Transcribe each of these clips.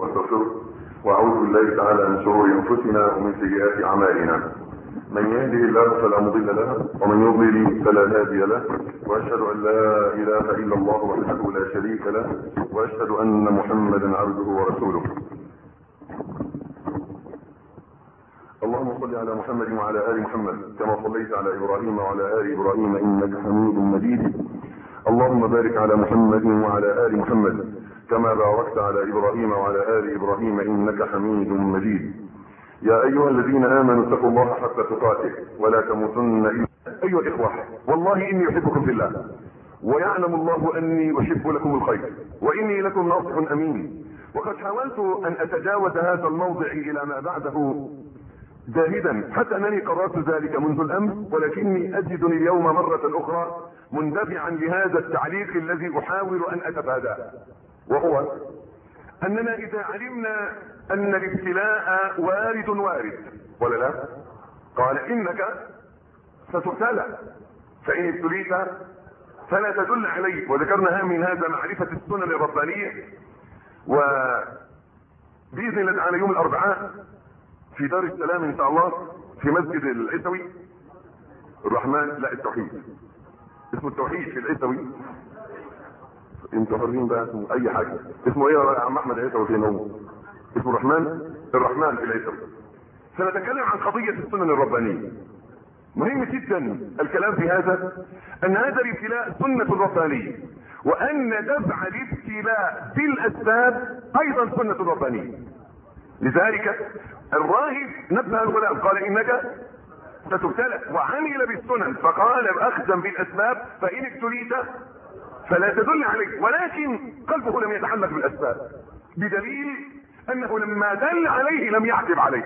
واستغفره واعوذ بالله تعالى من شرور انفسنا ومن سيئات اعمالنا من يهده الله فلا مضل له ومن يضلل فلا هادي له واشهد ان لا اله الا الله وحده لا شريك له واشهد ان محمدا عبده ورسوله اللهم صل على محمد وعلى ال محمد كما صليت على ابراهيم وعلى ال ابراهيم انك حميد مجيد اللهم بارك على محمد وعلى ال محمد كما باركت على ابراهيم وعلى ال ابراهيم انك حميد مجيد يا ايها الذين امنوا اتقوا الله حق تقاته ولا تموتن الا ايها الاخوه والله اني احبكم في الله ويعلم الله اني احب لكم الخير واني لكم ناصح امين وقد حاولت ان اتجاوز هذا الموضع الى ما بعده جاهدا حتى انني قررت ذلك منذ الامس ولكني اجدني اليوم مرة اخرى مندفعا لهذا التعليق الذي احاول ان اتفاداه وهو اننا اذا علمنا ان الابتلاء وارد وارد ولا لا قال انك ستبتلى فان ابتليت فلا تدل عليه وذكرنا من هذا معرفة السنن الربانية و باذن الله تعالى يوم الاربعاء في دار السلام ان شاء الله في مسجد العيسوي الرحمن لا التوحيد اسمه التوحيد في العيسوي انتوا حرين بقى اسمه اي حاجه اسمه ايه يا عم احمد عيسوي فين هو اسمه الرحمن الرحمن في العيسوي سنتكلم عن قضيه السنن الربانيه مهم جدا الكلام في هذا ان هذا الابتلاء سنه ربانيه وان دفع الابتلاء بالاسباب ايضا سنه ربانيه لذلك الراهب نبه الغلام قال انك ستبتلى وعمل بالسنن فقال اخذا بالاسباب فان ابتليت فلا تدل عليه ولكن قلبه لم يتعلق بالاسباب بدليل انه لما دل عليه لم يعتب عليه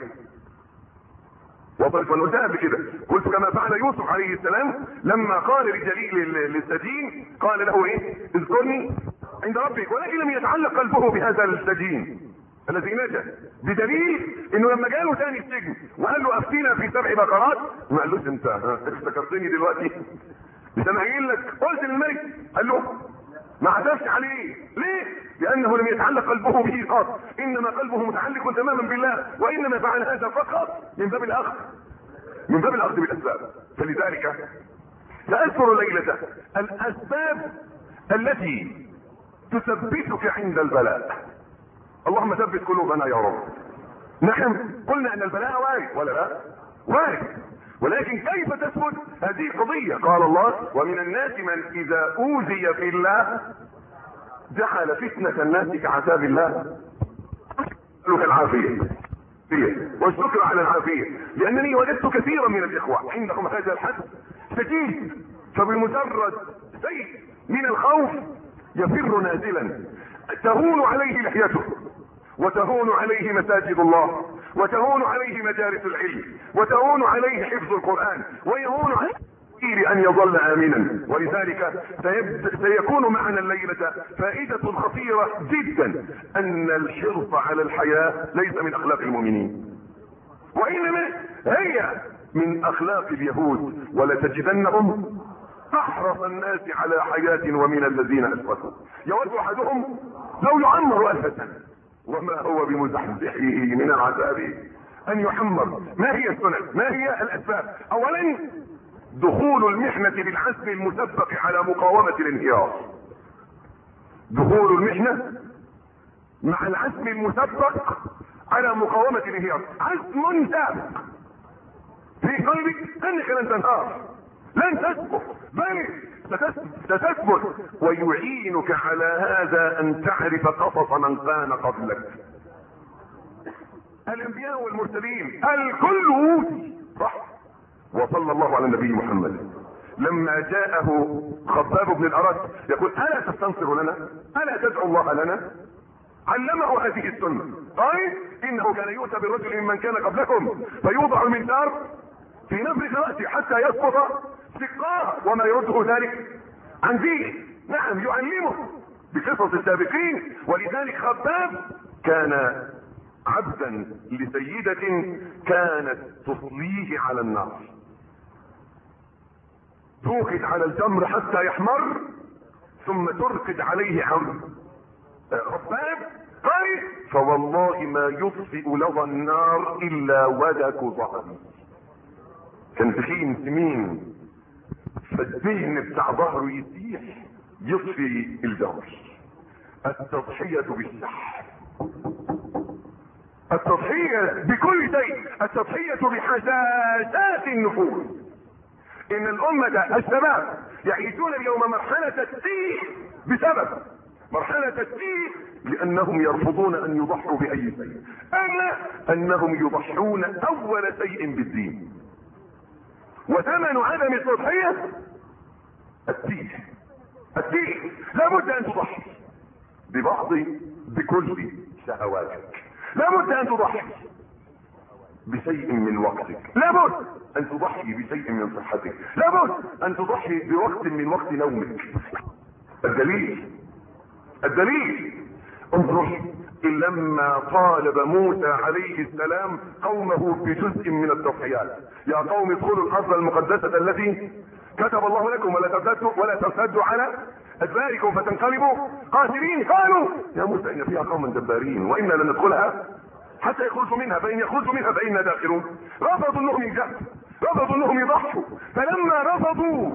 وضرب قلتها قبل كده قلت كما فعل يوسف عليه السلام لما قال لجليل للسجين قال له ايه اذكرني عند ربك ولكن لم يتعلق قلبه بهذا السجين الذي نجا بدليل انه لما جاله ثاني السجن وقال له افتينا في سبع بقرات ما قالوش انت افتكرتني دلوقتي مش انا قايل لك قلت للملك قال له ما عتبش عليه ليه لانه لم يتعلق قلبه به قط انما قلبه متعلق تماما بالله وانما فعل هذا فقط من باب الاخذ من باب الاخذ بالاسباب فلذلك ساذكر ليلة الاسباب التي تثبتك عند البلاء اللهم ثبت قلوبنا يا رب نحن قلنا ان البلاء وارد ولا لا وارد ولكن كيف تثبت هذه قضية قال الله ومن الناس من اذا اوذي في الله جعل فتنة الناس كعذاب الله اسألك العافية والشكر على العافية لانني وجدت كثيرا من الاخوة عندهم هذا الحد شديد فبمجرد شيء من الخوف يفر نازلا تهون عليه لحيته وتهون عليه مساجد الله وتهون عليه مجالس العلم وتهون عليه حفظ القرآن ويهون عليه ان يظل امنا ولذلك سيكون معنا الليلة فائدة خطيرة جدا ان الحرص على الحياة ليس من اخلاق المؤمنين وانما هي من اخلاق اليهود ولتجدنهم احرص الناس على حياة ومن الذين اسودوا يود احدهم لو يعمر الف سنة وما هو بمزحزحه من العذاب ان يحمر ما هي السنن ما هي الاسباب اولا دخول المحنة بالعزم المسبق على مقاومة الانهيار دخول المحنة مع العزم المسبق على مقاومة الانهيار عزم سابق في قلبك انك لن تنهار لن تسبق بل ستثبت ويعينك على هذا ان تعرف قصص من كان قبلك الانبياء والمرسلين الكل اوتي صح وصلى الله على النبي محمد لما جاءه خباب بن الارد يقول الا تستنصر لنا الا تدعو الله لنا علمه هذه السنه قال انه كان يؤتى بالرجل ممن كان قبلكم فيوضع المنثار في نفر راسه حتى يسقط سقاه وما يرده ذلك عن دينه نعم يعلمه بقصص السابقين ولذلك خباب كان عبدا لسيدة كانت تصليه على النار توقد على الجمر حتى يحمر ثم ترقد عليه عم خباب قال فوالله ما يطفئ لظى النار الا ودك ظهري كان تخين سمين فالدهن بتاع ظهره يسيح يطفي الجمر التضحية بالسحر التضحية بكل شيء التضحية بحساسات النفوس ان الامة الشباب يعيشون اليوم مرحلة التيه بسبب مرحلة التيه لانهم يرفضون ان يضحوا باي شيء اما انهم يضحون اول شيء بالدين وثمن عدم التضحية التيه التيه لابد ان تضحي ببعض بكل شهواتك لابد ان تضحي بشيء من وقتك لابد ان تضحي بشيء من صحتك لابد ان تضحي بوقت من وقت نومك الدليل الدليل انظر لما طالب موسى عليه السلام قومه بجزء من التضحيات يا قوم ادخلوا الارض المقدسة التي كتب الله لكم ولا ترتدوا ولا ترتدوا على ادباركم فتنقلبوا قاتلين قالوا يا موسى ان فيها قوما جبارين وانا لن ندخلها حتى يخرجوا منها فان يخرجوا منها فانا داخلون رفضوا انهم ينجحوا رفضوا انهم يضحوا فلما رفضوا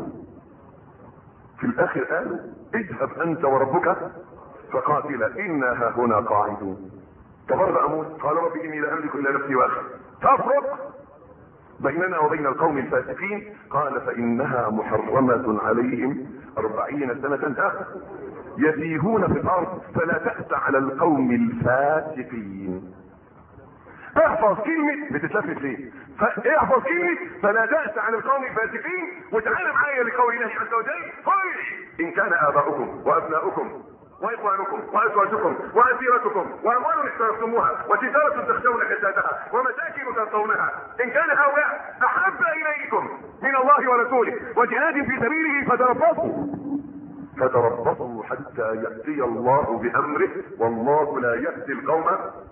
في الاخر قالوا اذهب انت وربك فقاتلا انا هنا قاعدون تبرأ موسى قال رب اني لا املك الا نفسي واخي تفرق بيننا وبين القوم الفاسقين قال فانها محرمة عليهم اربعين سنة يتيهون في الارض فلا تأس على القوم الفاسقين احفظ كلمة بتتلفت ليه احفظ كلمة فلا تأس على القوم الفاسقين وتعالى معايا لقول الله عز وجل قل ان كان اباؤكم وابناؤكم واخوانكم وازواجكم وعشيرتكم واموال اقترفتموها وتجاره تخشون كسادها ومساكن ترضونها ان كان هؤلاء احب اليكم من الله ورسوله وجهاد في سبيله فتربصوا فتربصوا حتى ياتي الله بامره والله لا يهدي القوم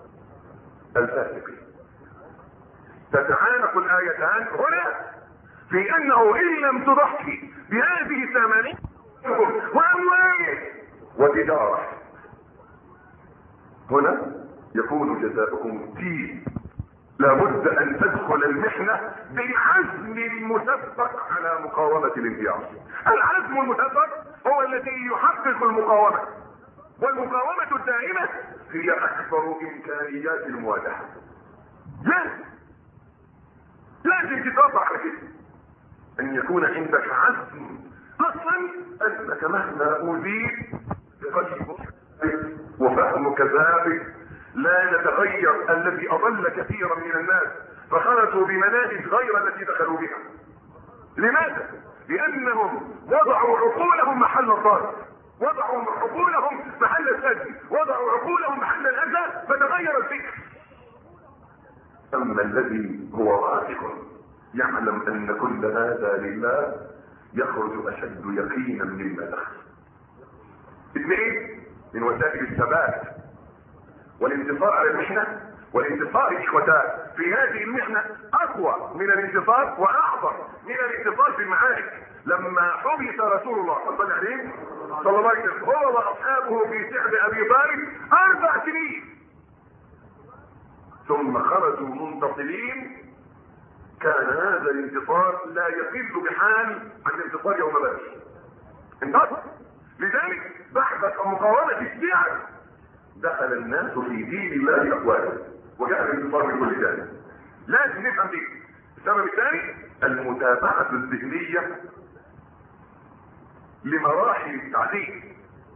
الفاسقين تتعانق الايتان هنا في انه ان لم تضحي بهذه الثمانيه واموالك وتجارة هنا يكون جزاؤكم دين لابد ان تدخل المحنة بالعزم المسبق على مقاومة الانهيار العزم المسبق هو الذي يحقق المقاومة والمقاومة الدائمة هي اكبر امكانيات المواجهة لازم لازم تتوقع على كده ان يكون عندك عزم اصلا انك مهما اوذيت بقلبك وفهمك ذلك لا يتغير الذي اضل كثيرا من الناس فخرجوا بمناهج غير التي دخلوا بها لماذا لانهم وضعوا عقولهم محل الضرب وضعوا عقولهم محل السد وضعوا عقولهم محل الاذى فتغير الفكر اما الذي هو راسخ يعلم ان كل هذا لله يخرج اشد يقينا مما دخل اثنين من وسائل الثبات والانتصار على المحنة والانتصار اخوتان في هذه المحنة اقوى من الانتصار واعظم من الانتصار في المعارك لما حبس رسول الله صلى الله عليه صلى الله عليه وسلم هو واصحابه في سعد ابي طالب اربع سنين ثم خرجوا منتصرين كان هذا الانتصار لا يقل بحال عن انتصار يوم بدر انتصر لذلك بعد مقاومة الشيعة دخل الناس في دين الله أقوالا وجاء الانتصار من كل جانب لازم نفهم دي السبب الثاني المتابعة الذهنية لمراحل التعليم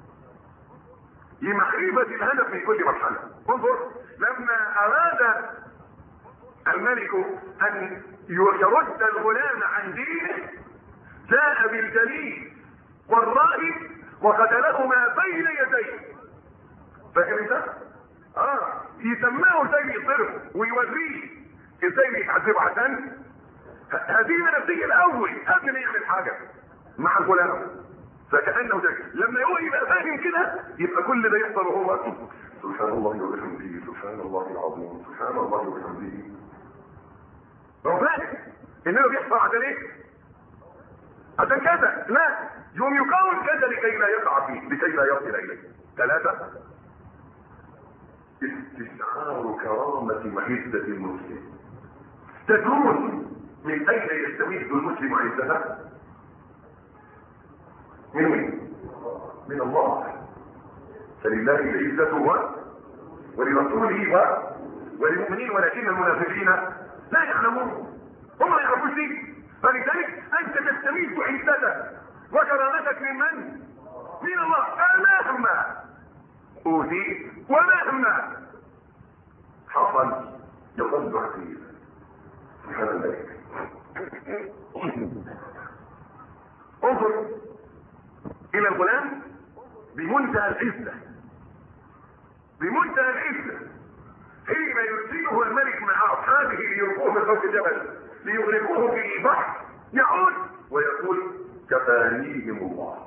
لمحريبة الهدف في كل مرحلة انظر لما أراد الملك أن يرد الغلام عن دينه جاء بالجليل والراهب وقتلهما بين يديه فاهم انت؟ اه يسمعه ازاي بيصرف ويوريه ازاي بيتعذبوا عشان هذه النفسية الاول قبل ما يعمل حاجة مع الغلام فكأنه ده لما هو يبقى فاهم كده يبقى كل ده يحصل وهو سبحان الله وبحمده سبحان الله العظيم سبحان الله وبحمده هو فاهم انه بيحصل عشان ايه؟ عشان كذا لا يوم يقاوم كذا لكي لا يقع فيه لكي لا يصل اليه ثلاثة استشعار كرامة وعزة المسلم تكون من اين يستمد المسلم عزته من مين من الله فلله العزة و ولرسوله و وللمؤمنين ولكن المنافقين لا يعلمون هم ما يعرفوش دي فلذلك انت تستميت عزتك وكرامتك من من؟ من الله مهما اوتيت ومهما حصل يظل عزيزا سبحان الله انظر الى الغلام بمنتهى العزه بمنتهى العزه حين يرسله الملك مع اصحابه ليلقوه من فوق الجبل ليغرقوه في البحر يعود ويقول كفانيهم الله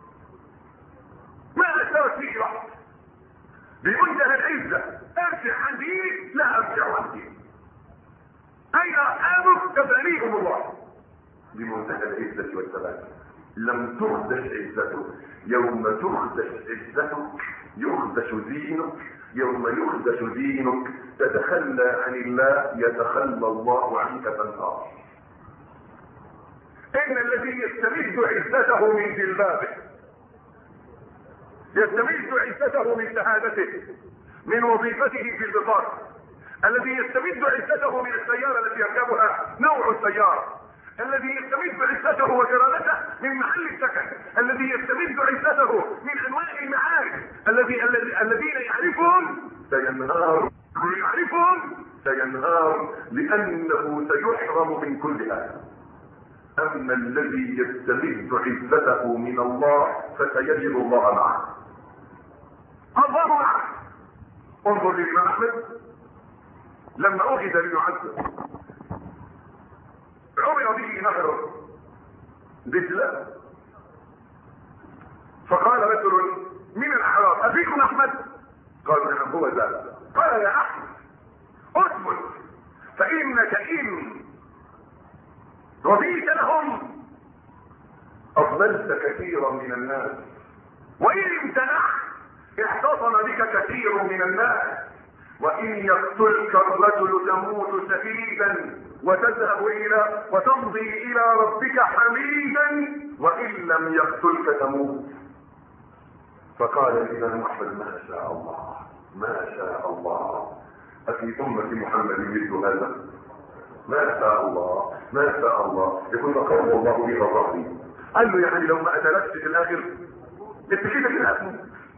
ما اثرت فيه لحظه بمنتهى العزه ارجع عن ديني لا ارجع عن ديني اين اصحابك كفانيهم الله بمنتهى العزه والثبات لم تخدش عزته يوم تخدش عزتك يخدش دينك يوم يخدش دينك تتخلى عن الله يتخلى الله عنك فانهار ان الذي يستمد عزته من جلبابه يستمد عزته من شهادته من وظيفته في البطاقه الذي يستمد عزته من السياره التي يركبها نوع السياره الذي يستمد عزته وكرامته من محل السكن الذي يستمد عزته من انواع المعارف الذي الذين يعرفهم سينهار يعرفهم سينهار لانه سيحرم من كل هذا اما الذي يستمد عزته من الله فسيجد الله معه الله معه انظر للامام احمد لما اخذ ليعذب عمر به نهر دجلة فقال رجل من الاعراب افيكم احمد قالوا نعم هو ذا قال يا احمد اثبت فانك ان رضيت لهم اضللت كثيرا من الناس وان امتنعت احتصن بك كثير من الناس وان يقتلك الرجل تموت شهيدا وتذهب الى وتمضي الى ربك حميدا وان لم يقتلك تموت فقال الامام احمد ما شاء الله ما شاء الله افي امه محمد مثل هذا ما شاء الله ما شاء الله يكون قول الله به الرحيم قال له يعني لو ما قتلتش في الاخر انت كده كده هتموت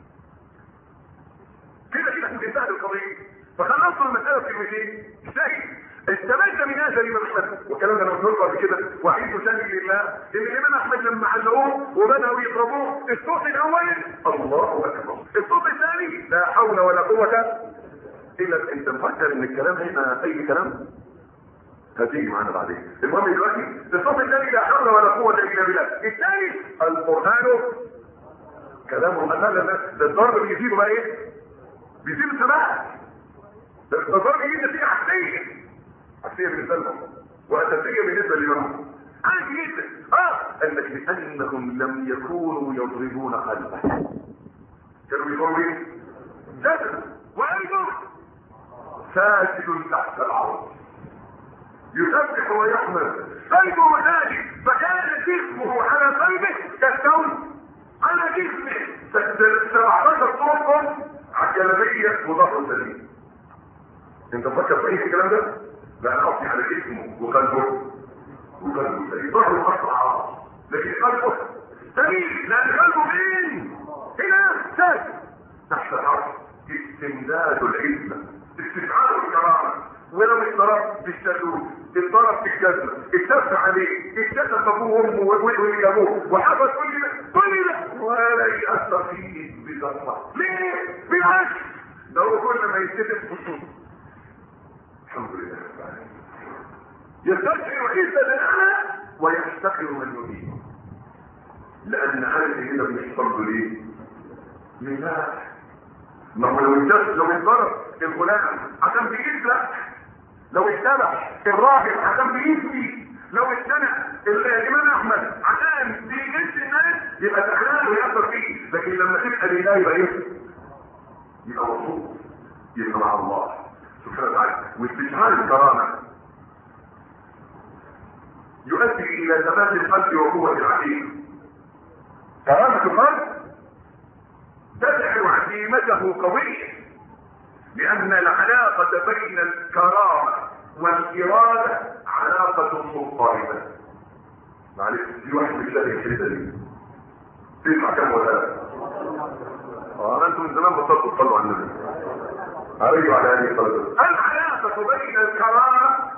كده كده هتنتهي القضيه فخلصوا المساله في كلمتين ازاي استمد من هذا الامام احمد والكلام ده انا قلت قبل كده وعيد ثاني لله ان الامام احمد لما علقوه وبداوا يضربوه الصوت الاول الله اكبر الصوت الثاني لا حول ولا قوه الا انت مفكر ان الكلام هنا اي كلام هتيجي معانا بعدين المهم دلوقتي الصوت الثاني لا حول ولا قوه الا بالله الثاني القران كلام الرحمن ده الضرب بيزيدوا بقى ايه بيزيدوا ثبات ده الضرب يجيب نتيجه عكسيه عكسيه بالنسبه لهم واساسيه بالنسبه للامام عادي جدا اه قال لك لانهم لم يكونوا يضربون قلبه كانوا بيقولوا ايه؟ جسد وقلبه ساجد تحت العرض يسبح ويحمد قلبه ساجد فكان جسمه على قلبه كالكون على جسمه 17 طرقه على الجلابيه وظهره سليم انت مفكر في ايه الكلام ده؟ لا انا قصدي على جسمه وقلبه وقلبه سليم ظهره اسرع لكن قلبه سليم لان قلبه فين؟ هنا ساجد تحت العرض استمداد العزه استشعار الكرامه ولو اتضرب بالشلول اتضرب في الجزمه اتف عليه اتكسف ابوه وامه واللي جابوه وحصل كل ده كل ده ولا يأثر فيه بذره ليه؟ بالعكس ده هو كل ما يتكسف الحمد لله رب العالمين يستشعر عزة الأعلى ويحتقر من يريد لأن هذه هنا بيحصل له ليه؟ لله ما هو لو انتبه لو انضرب الغلام عشان بيسرق لو اتبع الراهب عشان بيسبي لو اتبع الامام احمد عشان بيجس الناس يبقى تحلال ويأثر فيه لكن لما تبقى لله يبقى ايه؟ يبقى مبسوط يبقى مع الله سبحانه وتعالى واستشعار الكرامه يؤدي الى ثبات القلب وقوه العقيده كرامه القلب تجعل عزيمته قويه لان العلاقه بين الكرامه والاراده علاقه مضطربه معلش في واحد مش لاقي الحته دي تسمع كم ولا لا؟ اه انتم من زمان بطلتوا تصلوا على النبي عليه وعلى اله الصلاه العلاقه بين الكرامه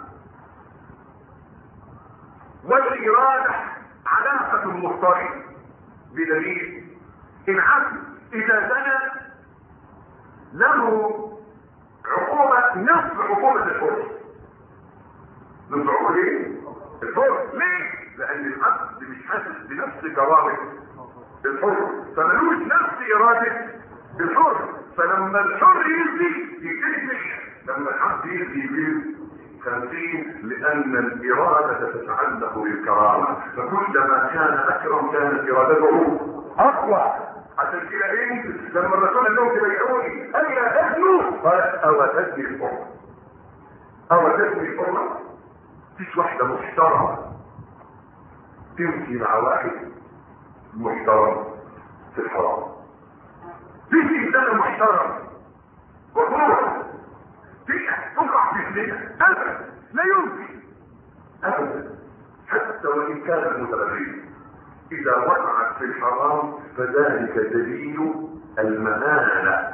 والاراده علاقه مضطربه بدليل ان عبد اذا زنى له عقوبه نصف عقوبه الحر نصف عقوبه ايه؟ الحر ليه؟ لان العبد مش حاسس بنفس كرامه الحر فملوش نفس اراده الحر فلما الحر يزي يجري لما العبد يزي يجري خمسين لان الاراده تتعلق بالكرامه فكلما كان اكرم كانت ارادته اقوى عشان كده ايه لما الرسول قال لهم تبيعوني الا تزنوا قال او تزني الحر او تزني الحر مفيش واحده محترمه تمشي مع واحد محترم في الحرام في انسان محترم وهو فيها تقع في الزنا ابدا لا يمكن ابدا حتى وان كانت متبرئه اذا وقعت في الحرام فذلك دليل المهانه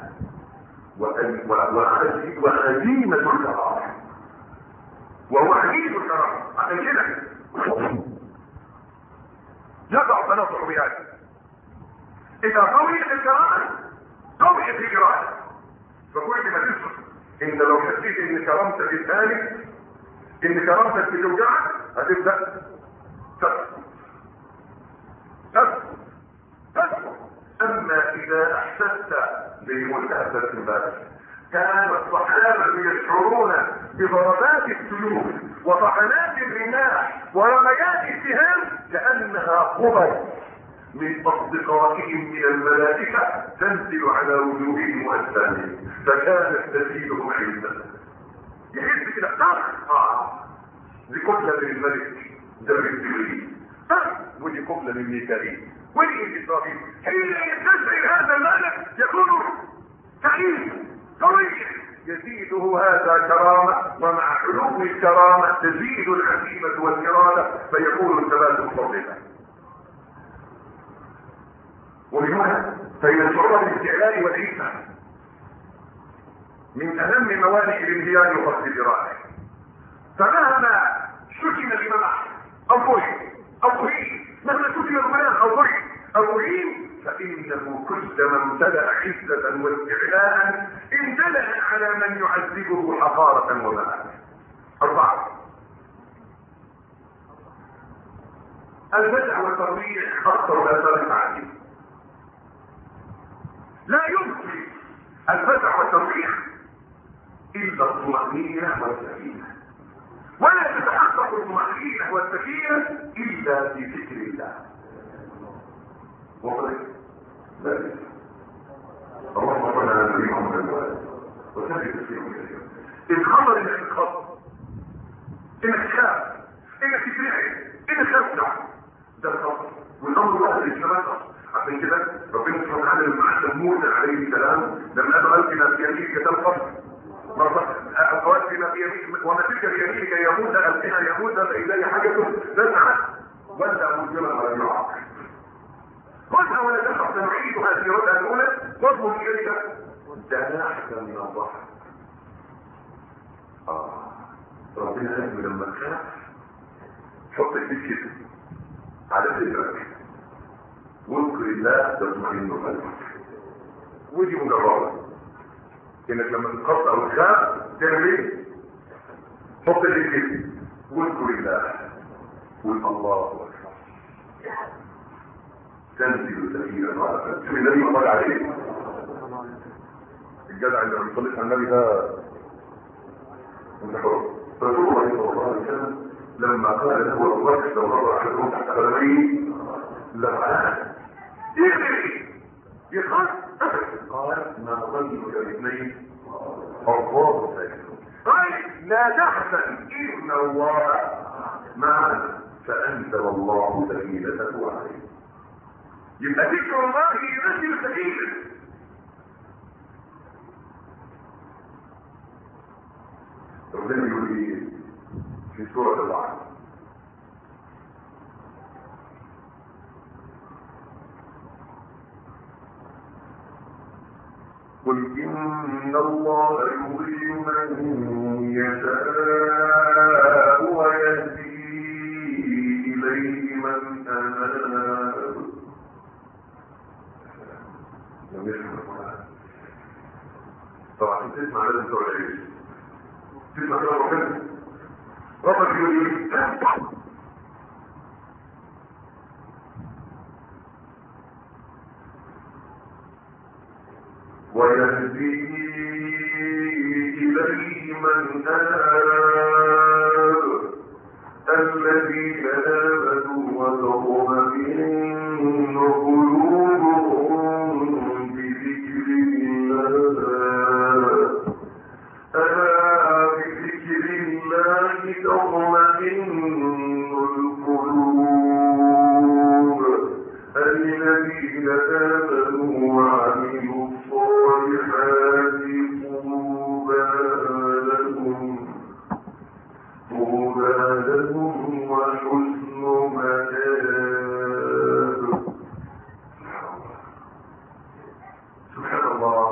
وعزيمه الكرامه وهو عزيز الكرامه عشان كده يقع تناطح بهذا اذا قويت الكرامه قويت الاراده فكل ما تسمع ان لو حسيت ان كرامتك الثاني ان كرامتك بتوجعك هتبدا تسكت تسكت تسكت اما اذا احسست بمنتهى الترتيبات كان الصحابة يشعرون بضربات السيوف وطعنات الرماح ورميات السهام كأنها قبر من أصدقائهم من الملائكة تنزل على وجوههم وأجسامهم فكانت تزيدهم عزة يحس كده اه دي قبلة من الملك ده بالجبريل ودي قبلة من ميكائيل ودي من إسرائيل حين يستشعر هذا الملك يكون سعيد قوي يزيده هذا كرامة ومع علو الكرامة تزيد العزيمة والإرادة فيكون الثبات مفضلا وبهنا فإن الشعور بالاستعلاء والعزة من أهم موانع الانهيار وفقد الإرادة فمهما شتم الإمام أحمد أو ضرب أو ضرب مهما شتم الغلام أو ضرب أو أهين فإنه كلما امتلأ عزة واستعلاء امتلأ على من يعذبه حقارة ومآل أربعة البدع والترويح أكثر الآثار التعليم لا يمكن البدع والترويح إلا الطمأنينة والسكينة ولا تتحقق الطمأنينة والسكينة إلا في ذكر الله وقل ذلك اللهم صل على النبي محمد وسلم تسليما كثيرا الخبر انك تتخبر انك تخاف انك تترعب انك تخدع ده الخبر والامر واحد الكلام عشان كده ربنا سبحانه وتعالى لما علم موسى عليه السلام لما قال القنا في يمينك تلقف أخوات بما في يمينك وما تلك بيمينك يا موسى القنا يا موسى فإذا حاجة نزعت ولا مجرم ولا يعاقب خذها ولا تخف سنعيدها في ردها الاولى واضمن اليك ده احسن من الضحك اه ربنا قال لما تخاف حط ايديك كده على صدرك واذكر الله تطمئن قلبك ودي مجربه انك لما تتخطى او تخاف تعمل ايه؟ حط ايديك كده واذكر الله قول الله اكبر تنزل سكينة على شوف النبي ما قال عليه الجدع اللي ما بيصليش على النبي ده انت حر رسول الله صلى الله عليه وسلم لما قال له ابو بكر لو نظر احدهم تحت قدميه لفعل يجري يخاف قال ما ظنك باثنين الله سيكون طيب لا تحزن ان الله معنا فانزل الله سكينته عليه يبقى ذكر الله ينزل سكينه ربنا يقول ايه في سورة الرعد قل إن الله يضل من يشاء ويهدي إليه من أناب لم يسمع القرآن طبعا تسمع لازم تقول ايه تسمع كلام ربنا ربك يقول ايه ويهدي إليه من آب الذين آمنوا وتطمئن قلوبهم بذكر الله ألا بذكر الله تطمئن القلوب الذين آمنوا وعملوا الصالحات طوبى لهم طوبى لهم وحسن مآب سبحان الله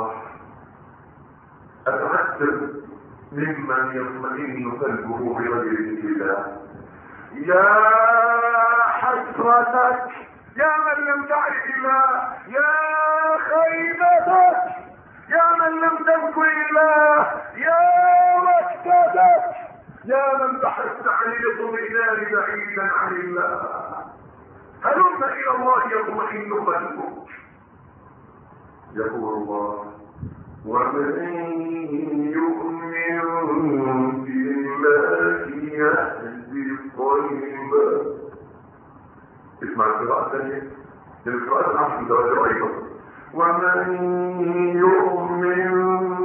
أتعجب ممن يطمئن قلبه بغير الله يا حسرتك يا من لم تعرف الله يا خيبتك يا من لم تذكر الله يا وحدتك يا من بحثت عن الاطمئنان بعيدا عن الله هلم الى الله يطمئن قلبك يقول الله ومن يؤمن بالله يهدي قلبه اسمع القراءة الثانية القراءة العشر درجة أيضا ومن يؤمن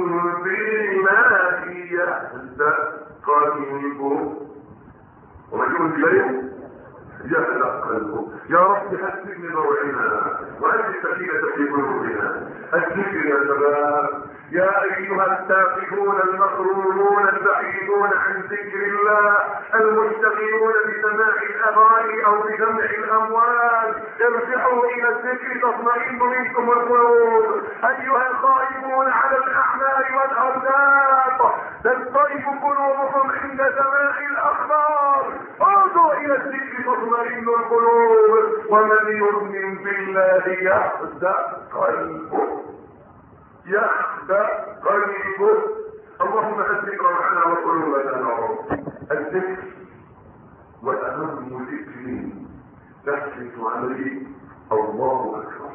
بالله يهدى قلبه ومن يؤمن بالله يهدى قلبه يا رب حسبني روعنا وأجل سكينة في قلوبنا الذكر يا شباب يا أيها التافهون المغرورون البعيدون عن ذكر الله المشتغلون بسماع الأغاني أو بجمع الأموال ارجعوا إلى الذكر تطمئن منكم القلوب أيها الخائفون على الأعمال والأوزان تضطرب قلوبكم عند سماع الأخبار عودوا إلى الذكر تطمئن القلوب ومن يؤمن بالله يهدأ قلبه يخدع قلبه اللهم الذكر معنا وقلوبنا يا رب الذكر واهم ذكر تحدث عليه الله اكبر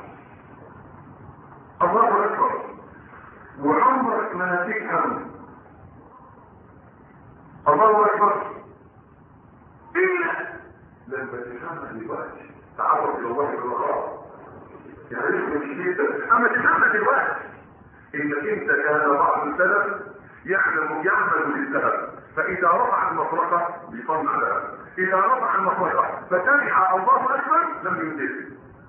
الله اكبر وعمرك ما تفهم الله اكبر الا لما تفهمها دلوقتي تعرف الى الله بالمقام يعني مش كده اما تفهمها دلوقتي انك انت كان بعض السلف يعلم يعمل للذهب فاذا رفع المطرقه بيصنع ذهب اذا رفع المطرقه فسمع الله اكبر لم ينزل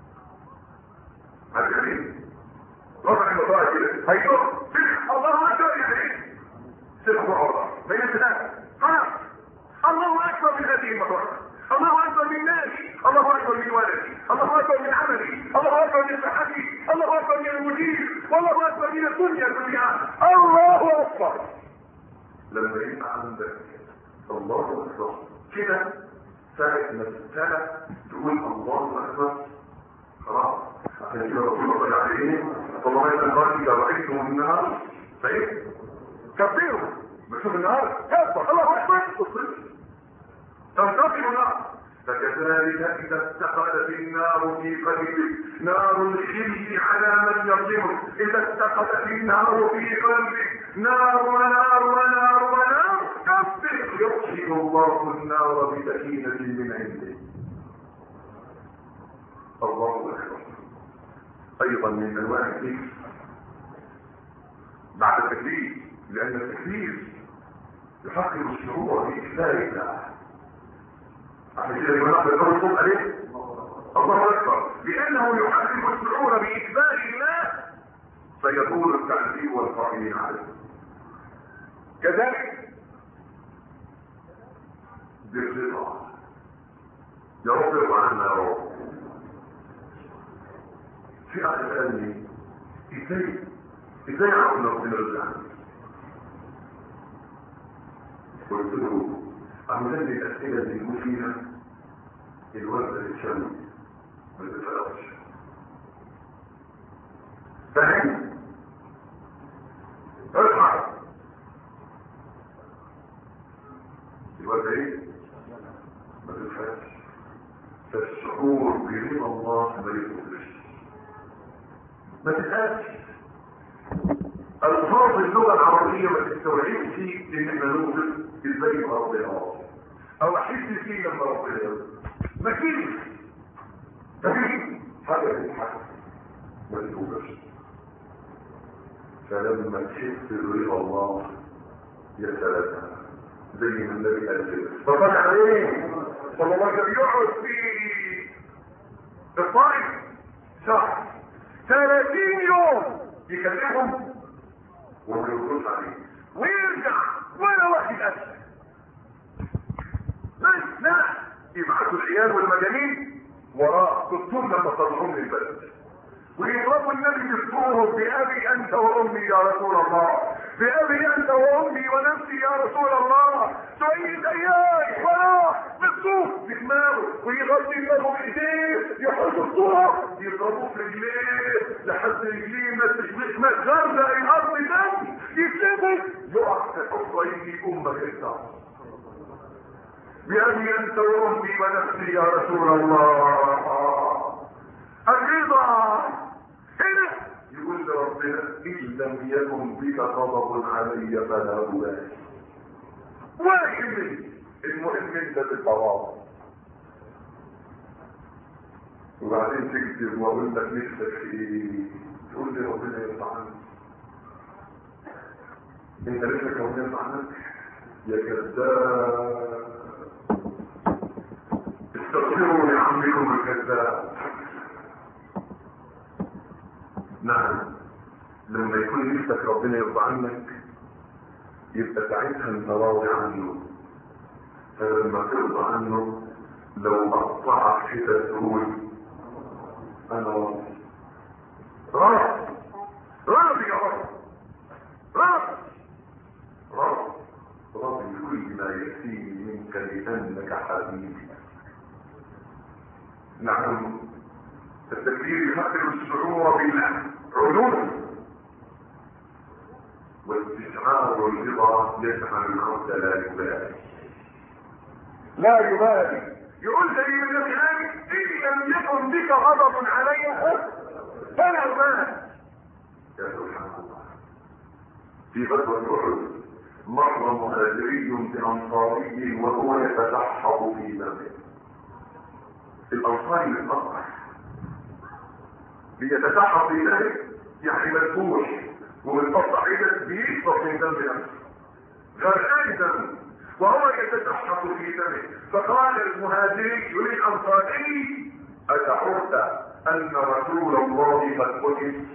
هذا جميل رفع المطرقه كده هيقول الله اكبر يعني سبح الله بين الثلاثه خلاص الله اكبر من هذه المطرقه الله اكبر من مالي الله اكبر من ولدي الله اكبر من عملي الله اكبر من صحتي الله اكبر من المدير والله اكبر من الدنيا كلها الله اكبر لما يبقى عندك الله اكبر كده ساعة ما تبتلى تقول الله اكبر خلاص عشان كده رسول الله عليه طالما انت النهار اذا رايتم النار فايه كبروا بشوف النهار كبر الله اكبر تصرف تنتصر النار فكذلك اذا استقلت النار في قلبك نار الخزي على من يظلمك اذا استقلت النار في قلبك نار ونار ونار ونار كفر يطفئ الله النار بسكينه من عنده الله اكبر ايضا من انواع الذكر بعد التكليف لان التكفير يحقق الشعور بإكفار الله عشان كده يقول لك الأول صوت عليه الله أكبر لأنه يحقق الشعور بإكفار الله فيكون التعذيب والقائمين عليه كذلك بالرضا يا رب ارضى عنا يا رب في أحد سألني ازاي ازاي عرفنا ربنا رضي عنك قلت له عملان لي الأسئلة اللي يقول فيها الوردة للشمس ما تتفرقش فهم ارفع الوردة ايه ما تتفرقش فالشعور برضا الله ما يتفرقش ما تتقالش الفاظ اللغه العربيه ما تستوعبش ان احنا نقول ازاي يبقى ربنا راضي او احس فيه لما ربنا يرضى ما كده تجري حاجه تتحس ما تتوقفش فلما تحس برضا الله يا سلام زي ما النبي قال كده فطلع عليه صلى الله عليه وسلم يقعد في الطائف شهر 30 يوم يكلمهم وما يردوش عليه ويرجع ولا واحد اسلم بس لا يبعثوا العيال والمجانين وراه دكتور لما طلعوهم للبلد ويضربوا النبي بالطور بأبي أنت وأمي يا رسول الله بأبي أنت وأمي ونفسي يا رسول الله سيد أياي وراه بالطور بدماغه ويغطي دماغه بإيديه يحط الطور يضربوه في رجليه لحد رجليه ما تشبه ما تغرق الأرض دم يسيبه يقع في حفرة يجي أمك أنت بأبي أنت وأمي ونفسي يا رسول الله الرضا هنا يقول لربنا إن لم يكن بك غضب علي فلا أبالي واحد المهم انت بالضواب وبعدين تكتب واقول لك نفسك في ايه تقول لي ربنا يرضى عنك انت نفسك ربنا يرضى عنك يا كذاب استغفروا لعمكم الكذاب نعم لما يكون نفسك ربنا يرضى عنك يبقى ساعتها انت راضي عنه فلما ترضى عنه لو قطعك كده تقول انا راضي راضي راضي يا رب راضي راضي راضي بكل ما يأتيني منك لأنك حبيبي نعم التكبير يحقق الشعور بالعلوم واستشعار الرضا يشمل العبد لا يبالي لا يبالي يقول زي ما النبي قال ان لم يكن بك غضب علي فلا يبالي يا سبحان الله في غزوة أحد مر مهاجري بأنصاري وهو يتسحب في دمه الأنصاري الأصح بيتسحب في دمه يعني مذبوح ومتقطع ايدك بيشرب من دم نفسه غرقان دم وهو يتسحب في دمه فقال المهاجري للانصاري اتعرف ان رسول الله قد قتل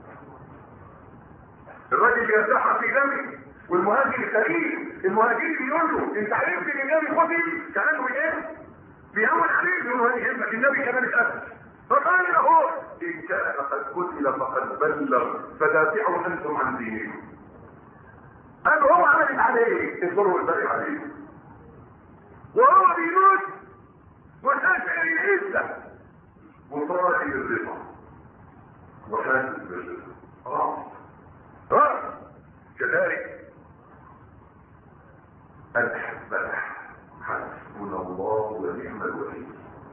الراجل يتسحب في دمه والمهاجر كريم المهاجري بيقول له انت عرفت ان النبي قتل كانه ايه بيهون عليه بيقول له يهمك النبي كمان اتقتل فقال له ان كان قد قتل فقد بلغ فدافعوا انتم عن دينكم قال هو عملت عليه انظروا الباقي عليه وهو بيموت وشافع العزة وطائر الرضا وحاسس بالرضا راس راس كذلك الحسبة حسبنا الله ونعم الوكيل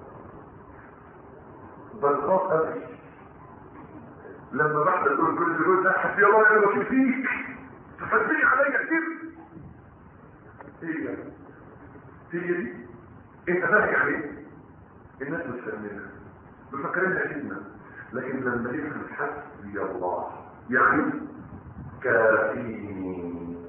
بل خاف أبي لما بعد تقول كل دول ده حسبي الله ونعم الوكيل فيك تحسبني عليا كتير هي هي دي انت فاهم عليه الناس مش فاهمينها مفكرين عيدنا لكن لما يفهم حسبي الله يعني كافيني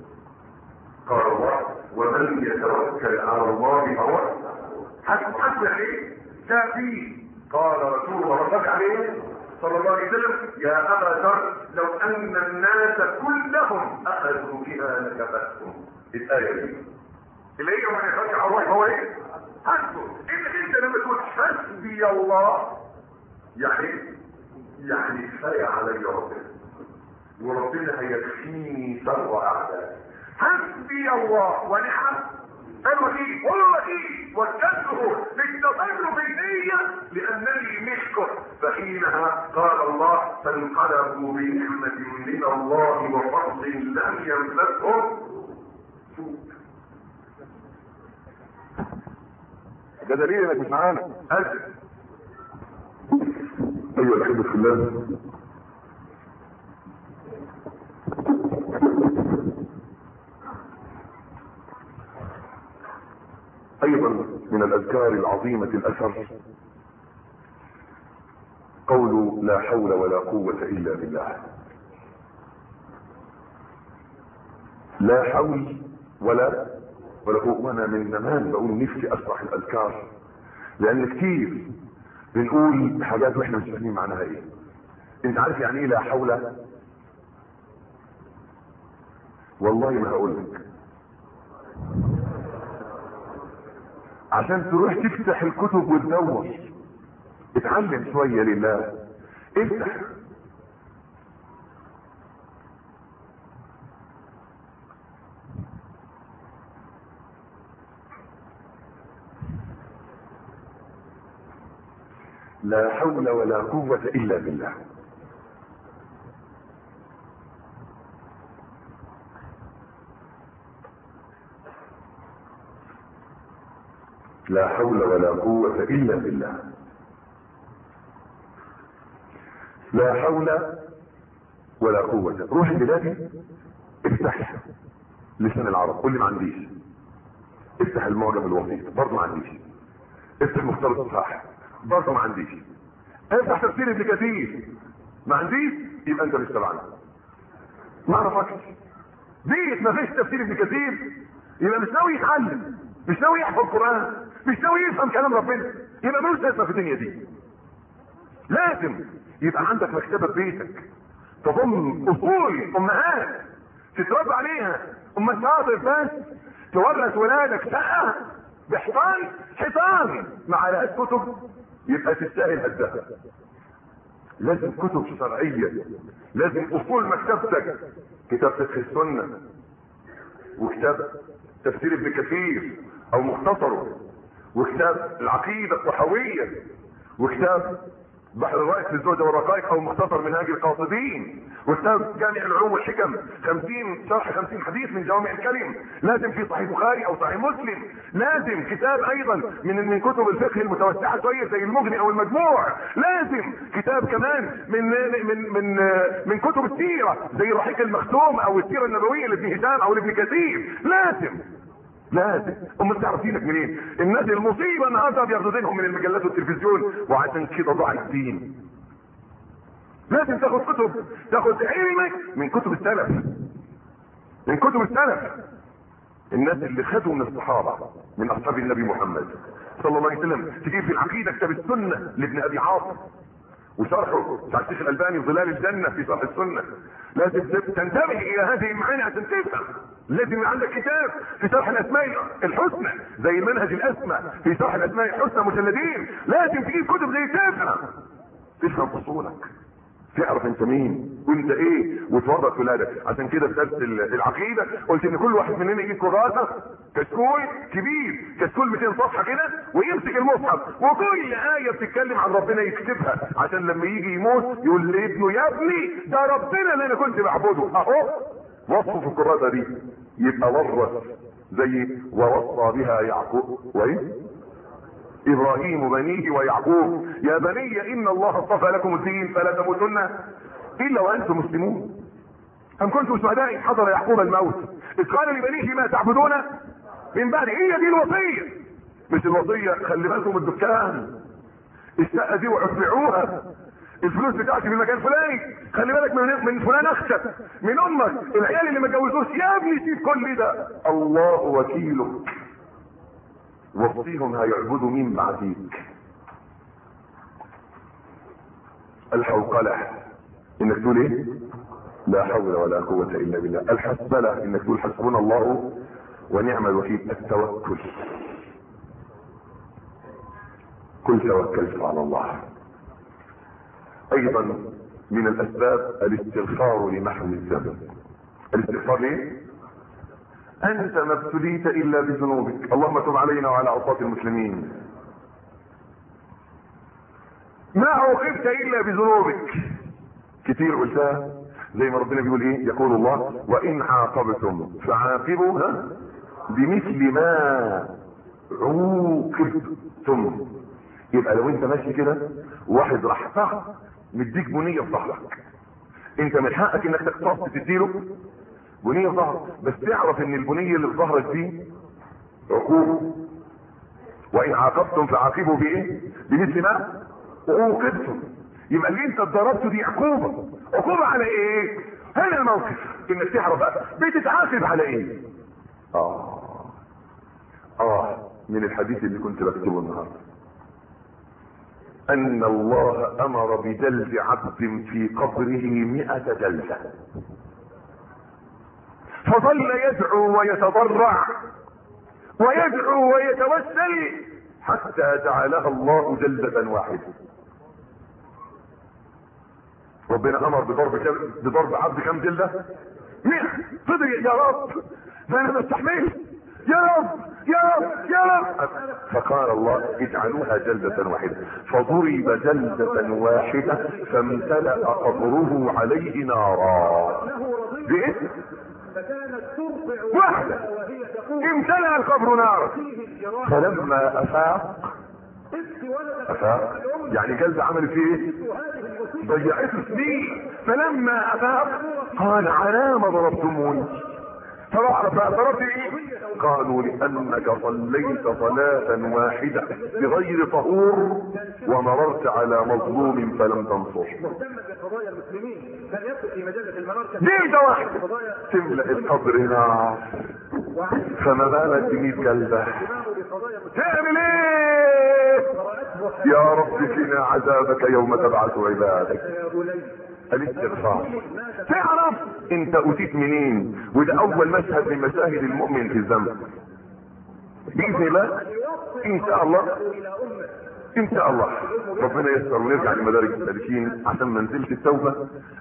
قال الله ومن يتوكل على الله فهو حسب حسب ايه كافي قال رسول الله صلى عليه صلى الله عليه وسلم يا ابا ذر لو ان الناس كلهم اخذوا بها لكفتهم الايه دي اللي هي من يتوكل على الله هو ايه حسبه انك انت لما تقول حسبي الله يعني يعني كفايه علي ربنا وربنا هيكفيني شر اعدائي حسبي الله ونعم الوكيل والوكيل وكلته بالتطهر بالنية لأنني مشكر فحينها قال الله فانقلبوا بنعمة من الله وفضل لم يمسسهم سوء ده دليل انك مش معانا أجل ايوه الاحبه في الله ايضا من الاذكار العظيمة الاثر قول لا حول ولا قوة الا بالله لا حول ولا ولا قوة وانا من زمان بقول نفسي اشرح الاذكار لان كتير بنقول حاجات واحنا مش فاهمين معناها ايه انت عارف يعني ايه لا حول والله ما هقول لك عشان تروح تفتح الكتب وتدور اتعلم شوية لله افتح لا حول ولا قوة الا بالله لا حول ولا قوة الا بالله لا حول ولا قوة روح دلوقتي افتح لسان العرب قول لي ما عنديش افتح المعجم الوسيط برضه ما عنديش افتح مختلط الصح برضه ما عنديش افتح تفسير ابن كثير ما عنديش يبقى انت مش تبعنا ما اعرفكش ديت ما فيش تفسير ابن كثير يبقى مش ناوي يتعلم مش ناوي يحفظ القران مش ناوي يفهم كلام ربنا يبقى ملوش لازمه في الدنيا دي لازم يبقى عندك مكتبه في بيتك تضم اصول امهات تتربى عليها ام شاطر بس تورث ولادك شقه بحيطان حيطان مع لقيت كتب يبقى تستاهل هدها لازم كتب شرعيه لازم اصول مكتبتك كتاب فقه السنه وكتاب تفسير ابن كثير او مختصره وكتاب العقيده الصحويه وكتاب بحر الرائد في الزهد والرقائق او مختصر منهاج القاصدين وكتاب جامع العلوم والحكم 50 شرح 50 حديث من جوامع الكلم لازم في صحيح البخاري او صحيح مسلم لازم كتاب ايضا من من كتب الفقه المتوسعه شويه زي المغني او المجموع لازم كتاب كمان من من من من كتب السيره زي الرحيق المختوم او السيره النبويه لابن هشام او لابن كثير لازم لازم امال تعرف دينك منين الناس المصيبه النهارده بياخدوا دينهم من المجلات والتلفزيون وعشان كده ضاع الدين لازم تاخد كتب تاخد علمك من كتب السلف من كتب السلف الناس اللي خدوا من الصحابه من اصحاب النبي محمد صلى الله عليه وسلم تجيب في العقيده كتاب السنه لابن ابي عاصم وشرحه بتاع الشيخ الالباني ظلال الجنه في شرح السنه لازم تنتبه الى هذه المعاني عشان تفهم لازم يبقى عندك كتاب في شرح الاسماء الحسنى زي منهج الاسمى في شرح الاسماء الحسنى مجلدين لازم تجيب كتب زي تفهم تفهم اصولك تعرف انت مين وانت ايه وتورط ولادك عشان كده في درس العقيده قلت ان كل واحد مننا يجيب كراسه كشكول كبير كشكول 200 صفحه كده ويمسك المصحف وكل ايه بتتكلم عن ربنا يكتبها عشان لما يجي يموت يقول لابنه يا ابني ده ربنا اللي انا كنت بعبده اهو وصفه في الكراسه دي يبقى ورث زي ووصى بها يعقوب وايه ابراهيم بنيه ويعقوب يا بني ان الله اصطفى لكم الدين فلا تموتن الا وانتم مسلمون ام كنتم شهداء حضر يعقوب الموت اذ قال لبنيه ما تعبدون من بعد هي دي الوصيه مش الوصيه خلي بالكم الدكان الشقه دي واتبعوها الفلوس بتاعتي في المكان الفلاني خلي بالك من من فلان اختك من امك العيال اللي ما اتجوزوش يا ابني سيب كل ده الله وكيلك وصيهم هيعبدوا مين بعديك الحوقلة انك تقول ايه لا حول ولا قوة الا بالله الحسبلة انك تقول حسبنا الله ونعم الوكيل التوكل قل توكلت على الله ايضا من الاسباب الاستغفار لمحو الذنب الاستغفار ليه انت ما ابتليت الا بذنوبك اللهم تب علينا وعلى عصاة المسلمين ما عوقبت الا بذنوبك كتير قلتها زي ما ربنا بيقول ايه يقول الله وان عاقبتم فعاقبوا ها بمثل ما عوقبتم يبقى لو انت ماشي كده واحد راح صح مديك بنيه في ظهرك انت من حقك انك تقتص تديله بنيه في ظهرك بس تعرف ان البنيه اللي في ظهرك دي عقوبه وان عاقبتم فعاقبوا بايه بمثل ما عوقبتم يبقى اللي انت اتضربته دي عقوبه عقوبه على ايه هنا الموقف انك تعرف بقى بتتعاقب على ايه اه اه من الحديث اللي كنت بكتبه النهارده ان الله امر بجلد عبد في قبره مئة جلدة فظل يدعو ويتضرع ويدعو ويتوسل حتى جعلها الله جلدة واحدة ربنا امر بضرب كم بضرب عبد كم جلدة مئة فضل يا رب ده انا ما استحملش يا رب يا رب يا رب فقال الله اجعلوها جلدة واحدة فضرب جلدة واحدة فامتلأ قبره عليه نارا بايه فكانت ترفع واحدة وهي تقول امتلأ القبر نارا فيه جراح فلما افاق ابكي ولدك افاق يعني جلدة عمل فيه ايه هذه المصيبة ضيعته سنين فلما افاق قال على ما ضربتموني فراح فضربت ايه قالوا لانك صليت صلاة واحدة بغير طهور ومررت على مظلوم فلم تنصر مهتما بقضايا المسلمين كان يكتب في مجلة المنار جلدة واحدة قضايا تملأ القبر نار وعن فما بالك بمية جلدة اهتمامه بقضايا المسلمين تعمل ايه فرأته يا رب قنا عذابك يوم تبعث عبادك يا بني الاستغفار تعرف انت اتيت منين وده اول مشهد من مشاهد المؤمن في الذنب باذن الله ان شاء الله الى امه ان شاء الله ربنا ييسر ونرجع لمدارج السالكين عشان منزلة التوبة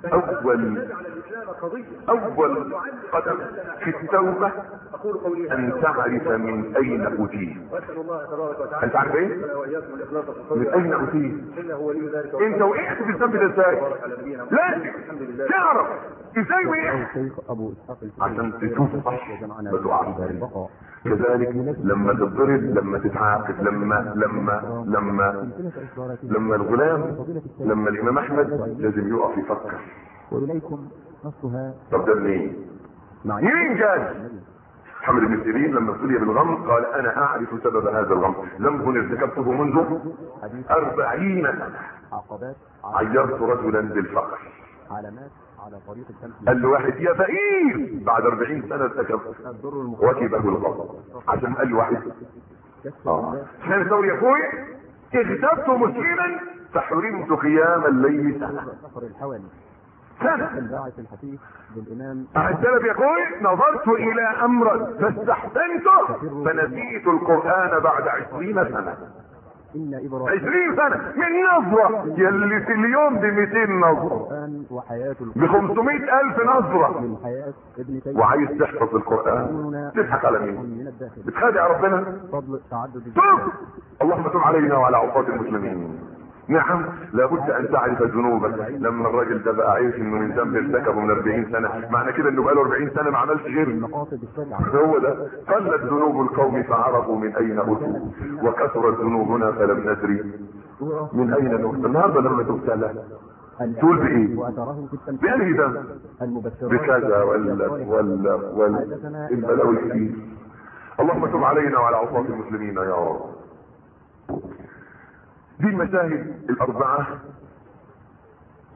اول على الاسلام قضية اول قدم في التوبة اقول قولي ان تعرف من اين اتيت واسال الله تبارك وتعالى انت عارف ايه لنا واياكم الاخلاص من والصدق اين اتيت انه ولي ذلك انت وقعت في الذنب ده ازاي على نبينا لازم تعرف ازاي وقعت الشيخ ابو اسحاق عشان تتوب صح وجمعنا ما تقعش في دار البقاء كذلك لما تتضرب لما تتعاقب لما لما لما سلسلة إصدارات لما الغلام لما الامام احمد لازم يقف يفكر وإليكم نصها طب ده منين؟ مع مين قال؟ محمد بن سيرين لما ابتلي بالغم قال انا اعرف سبب هذا الغم ذنب ارتكبته منذ حديث أربعين سنة عقبات عيرت رجلا بالفقر علامات على طريق التمثيل قال له واحد يا فقير بعد 40 سنة ارتكب الضر المخالف وكبه الغضب عشان قال له واحد كسر اه الله سفيان الثوري يقول اغتبت مسلما فحرمت قيام الليل سنة سفر الحوالي سنة الباعث الحديث بالإمام السلف يقول نظرت الى امر فاستحسنته فنسيت القرآن بعد عشرين سنة إن إبراهيم عشرين سنة من نظرة يلي في اليوم بمئتين نظرة القرآن وحياة بخمسمائة الف نظرة من حياة ابن تيمية وعايز تحفظ القرآن تضحك على مين من الداخل بتخادع ربنا فضل تعدد توب اللهم تب علينا وعلى عصاة المسلمين نعم لابد ان تعرف ذنوبك لما الراجل ده بقى عارف انه من ذنب ارتكبه من 40 سنه معنى كده انه بقاله 40 سنه ما عملش غير المقاصد الشرعة هو ده قلت ذنوب القوم فعرفوا من اين اتوا وكثرت ذنوبنا فلم ندري من اين نؤتى النهارده لما تبتلى تقول بايه؟ وأثرهم في التمثيل بأنهي ذنب؟ المبشرات بكذا ولا ولا ولا البلاوي كتير اللهم تب علينا وعلى عصاة المسلمين يا رب. دي المشاهد الأربعة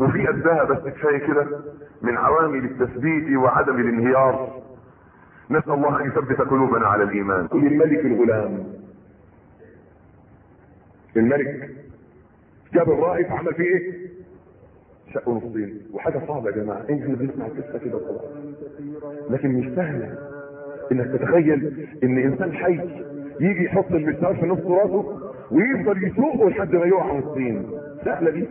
وفي قدها بس كفايه كده من عوامل التثبيت وعدم الانهيار نسال الله ان يثبت قلوبنا على الايمان للملك الغلام الملك جاب الرائد عمل فيه ايه شقه نصين وحاجه صعبه يا جماعه احنا بنسمع القصه كده طبعا لكن مش سهله انك تتخيل ان انسان حي يجي يحط المسمار في نص راسه ويفضل يسوقه لحد ما يقع نصين سهله دي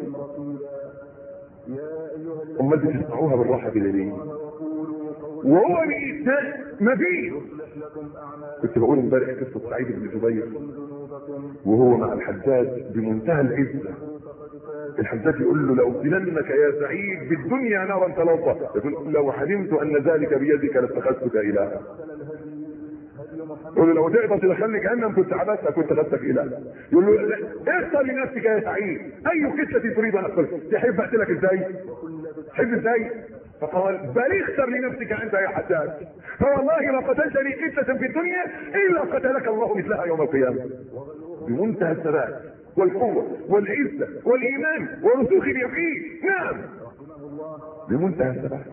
امال بتسمعوها بالراحه كده ليه وهو بيتنقل مفيش كنت بقول امبارح قصه سعيد بن جبير وهو مع الحجاج بمنتهى العزه الحجاج يقول له لأبدلنك يا سعيد بالدنيا نارا تلظى يقول لو علمت أن ذلك بيدك لاتخذتك إلها يقول له لو تقدر تدخلني جهنم كنت عبدتك كنت خدتك إله يقول له لا، اختر لنفسك يا سعيد أي قصة تريد أن أقتلك تحب أقتلك إزاي؟ تحب إزاي؟ فقال بل اختر لنفسك أنت يا حجاج فوالله ما قتلتني قصة في الدنيا إلا قتلك الله مثلها يوم القيامة بمنتهى الثبات والقوة والعزة والإيمان ورسوخ اليقين نعم بمنتهى الثبات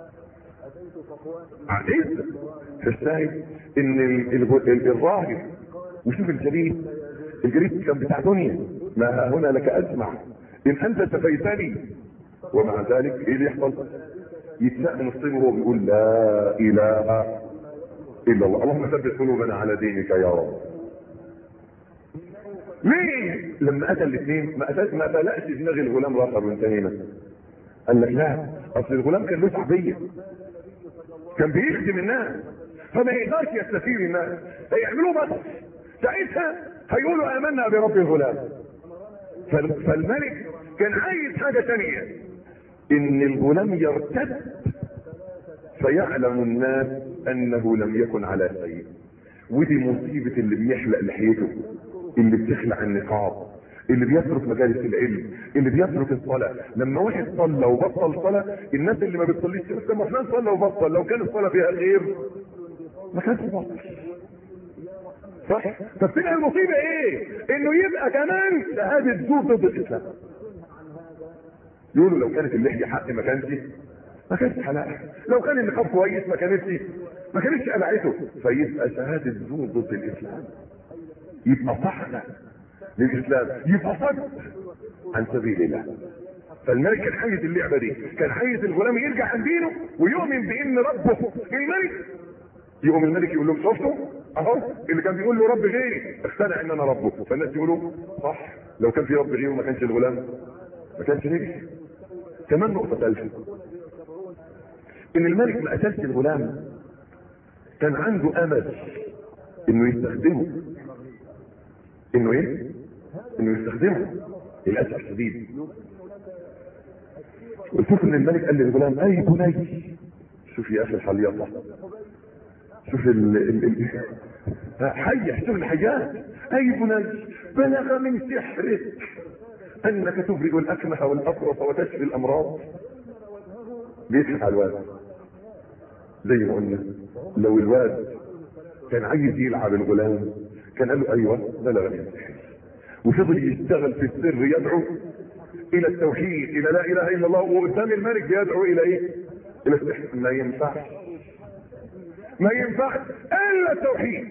عزة فالشاهد ان ال- ال- ال- الراهب وشوف الجليد الجليد كان بتاع دنيا ما هنا لك اسمع ان انت سفيتني ومع ذلك ايه اللي يحصل يتساءل نصيبه وهو بيقول لا اله الا الله اللهم ثبت قلوبنا على دينك يا رب ليه لما قتل الاثنين ما قتل ما فلقش دماغ الغلام راسه وانتهينا قال لك لا اصل الغلام كان له شعبيه كان بيخدم الناس فما يقدرش يستثير الناس هيعملوه بس ساعتها هيقولوا امنا برب الغلام فال- فالملك كان عايز حاجه ثانيه ان الغلام يرتد فيعلم الناس انه لم يكن على شيء ودي مصيبه اللي بيحلق لحيته اللي بتخلع النقاب اللي بيترك مجالس العلم اللي بيترك الصلاة لما واحد صلى وبطل صلاة الناس اللي ما بتصليش بس لما فلان صلى وبطل لو كان الصلاة فيها خير ما كانش بطل صح فبتبقى المصيبة ايه انه يبقى كمان شهادة زور ضد الاسلام يقولوا لو كانت اللحية حق ما كانش ما كانش حلقة لو كان النقاب كويس ما كانتش ما كانتش قلعته فيبقى شهادة زور ضد الاسلام يبقى صحنا للاسلام يبقى صد عن سبيل الله فالملك كان حيز اللعبه دي كان حيز الغلام يرجع عن دينه ويؤمن بان ربه الملك يقوم الملك يقول لهم شفتوا اهو اللي كان بيقول له رب غيري اقتنع ان انا ربه فالناس يقولوا صح لو كان في رب غيره ما كانش الغلام ما كانش نجح كمان نقطه ثالثه ان الملك ما قتلش الغلام كان عنده امل انه يستخدمه انه ايه انه يستخدمه للاسف الشديد وشوف ان الملك قال للغلام اي بني شوف يا اخي الحليطه شوف ال ال ال حي شوف الحياه اي بني بلغ من سحرك انك تبرئ الاكمه والابرص وتشفي الامراض بيضحك على الواد زي ما قلنا لو الواد كان عايز يلعب الغلام كان قال له ايوه بلغ من السحر وفضل يشتغل في السر يدعو الى التوحيد الى لا اله الا الله وقدام الملك بيدعو الى ايه الى السحر ما ينفعش ما ينفعش الا التوحيد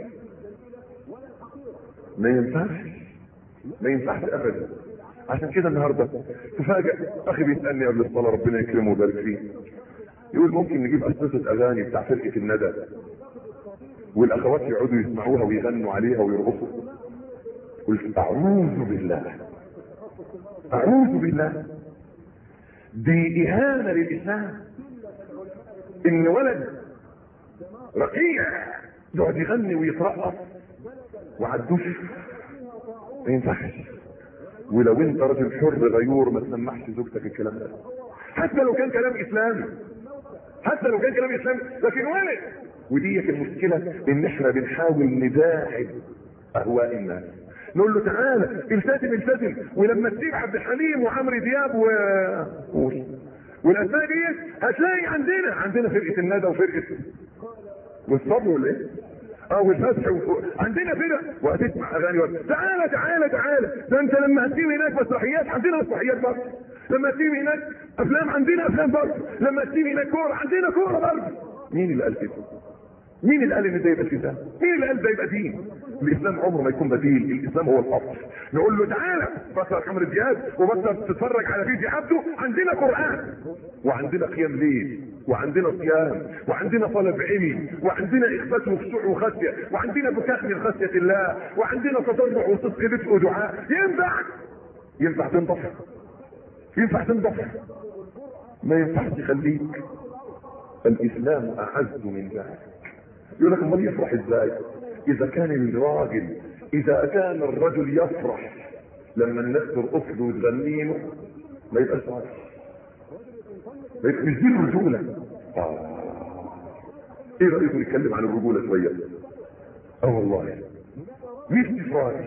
ما ينفعش ما ينفعش ابدا عشان كده النهارده تفاجئ اخي بيسالني قبل الصلاه ربنا يكرمه ويبارك فيه يقول ممكن نجيب اسئله اغاني بتاع فرقه الندى والاخوات يقعدوا يسمعوها ويغنوا عليها ويرقصوا قلت اعوذ بالله اعوذ بالله دي اهانه للاسلام ان ولد رقيع يقعد يغني ويترقص وعدوش ما ينفعش ولو انت راجل حر غيور ما تسمحش زوجتك الكلام ده حتى لو كان كلام اسلامي حتى لو كان كلام اسلامي لكن ولد ودي المشكله ان احنا بنحاول نداعب اهواء الناس نقول له تعالى التزم التزم ولما تسيب عبد الحليم وعمرو دياب و والاسماء دي هتلاقي عندنا عندنا فرقه الندى وفرقه والصبر ولا ايه؟ اه والفتح و... عندنا فرق وهتسمع اغاني وقت. تعالى تعالى تعالى ده انت لما هتسيب هناك مسرحيات عندنا مسرحيات بس لما تيجي هناك افلام عندنا افلام برضه لما تيجي هناك كوره عندنا كوره برضه مين اللي قال كده مين اللي قال ان ده يبقى الاسلام؟ مين اللي قال ده يبقى دين؟ الاسلام عمره ما يكون بديل، الاسلام هو الاصل. نقول له تعالى بطل عمرو دياب وبطل تتفرج على فيديو عبده، عندنا قران وعندنا قيام ليل وعندنا صيام وعندنا طلب علم وعندنا اخبات وخشوع وخشيه وعندنا بكاء من خشيه الله وعندنا تضرع وصدق دفء ودعاء ينفع ينفع تنضف ينفع تنضف ما ينفعش يخليك الاسلام اعز من ذلك يقول لك امال يفرح ازاي اذا كان الراجل اذا كان الرجل يفرح لما الناس ترقص له وتغني له ما يبقاش راجل ما يبقى مش دي الرجوله آه. ايه رايكم نتكلم عن الرجوله شويه اه والله نفسي راجل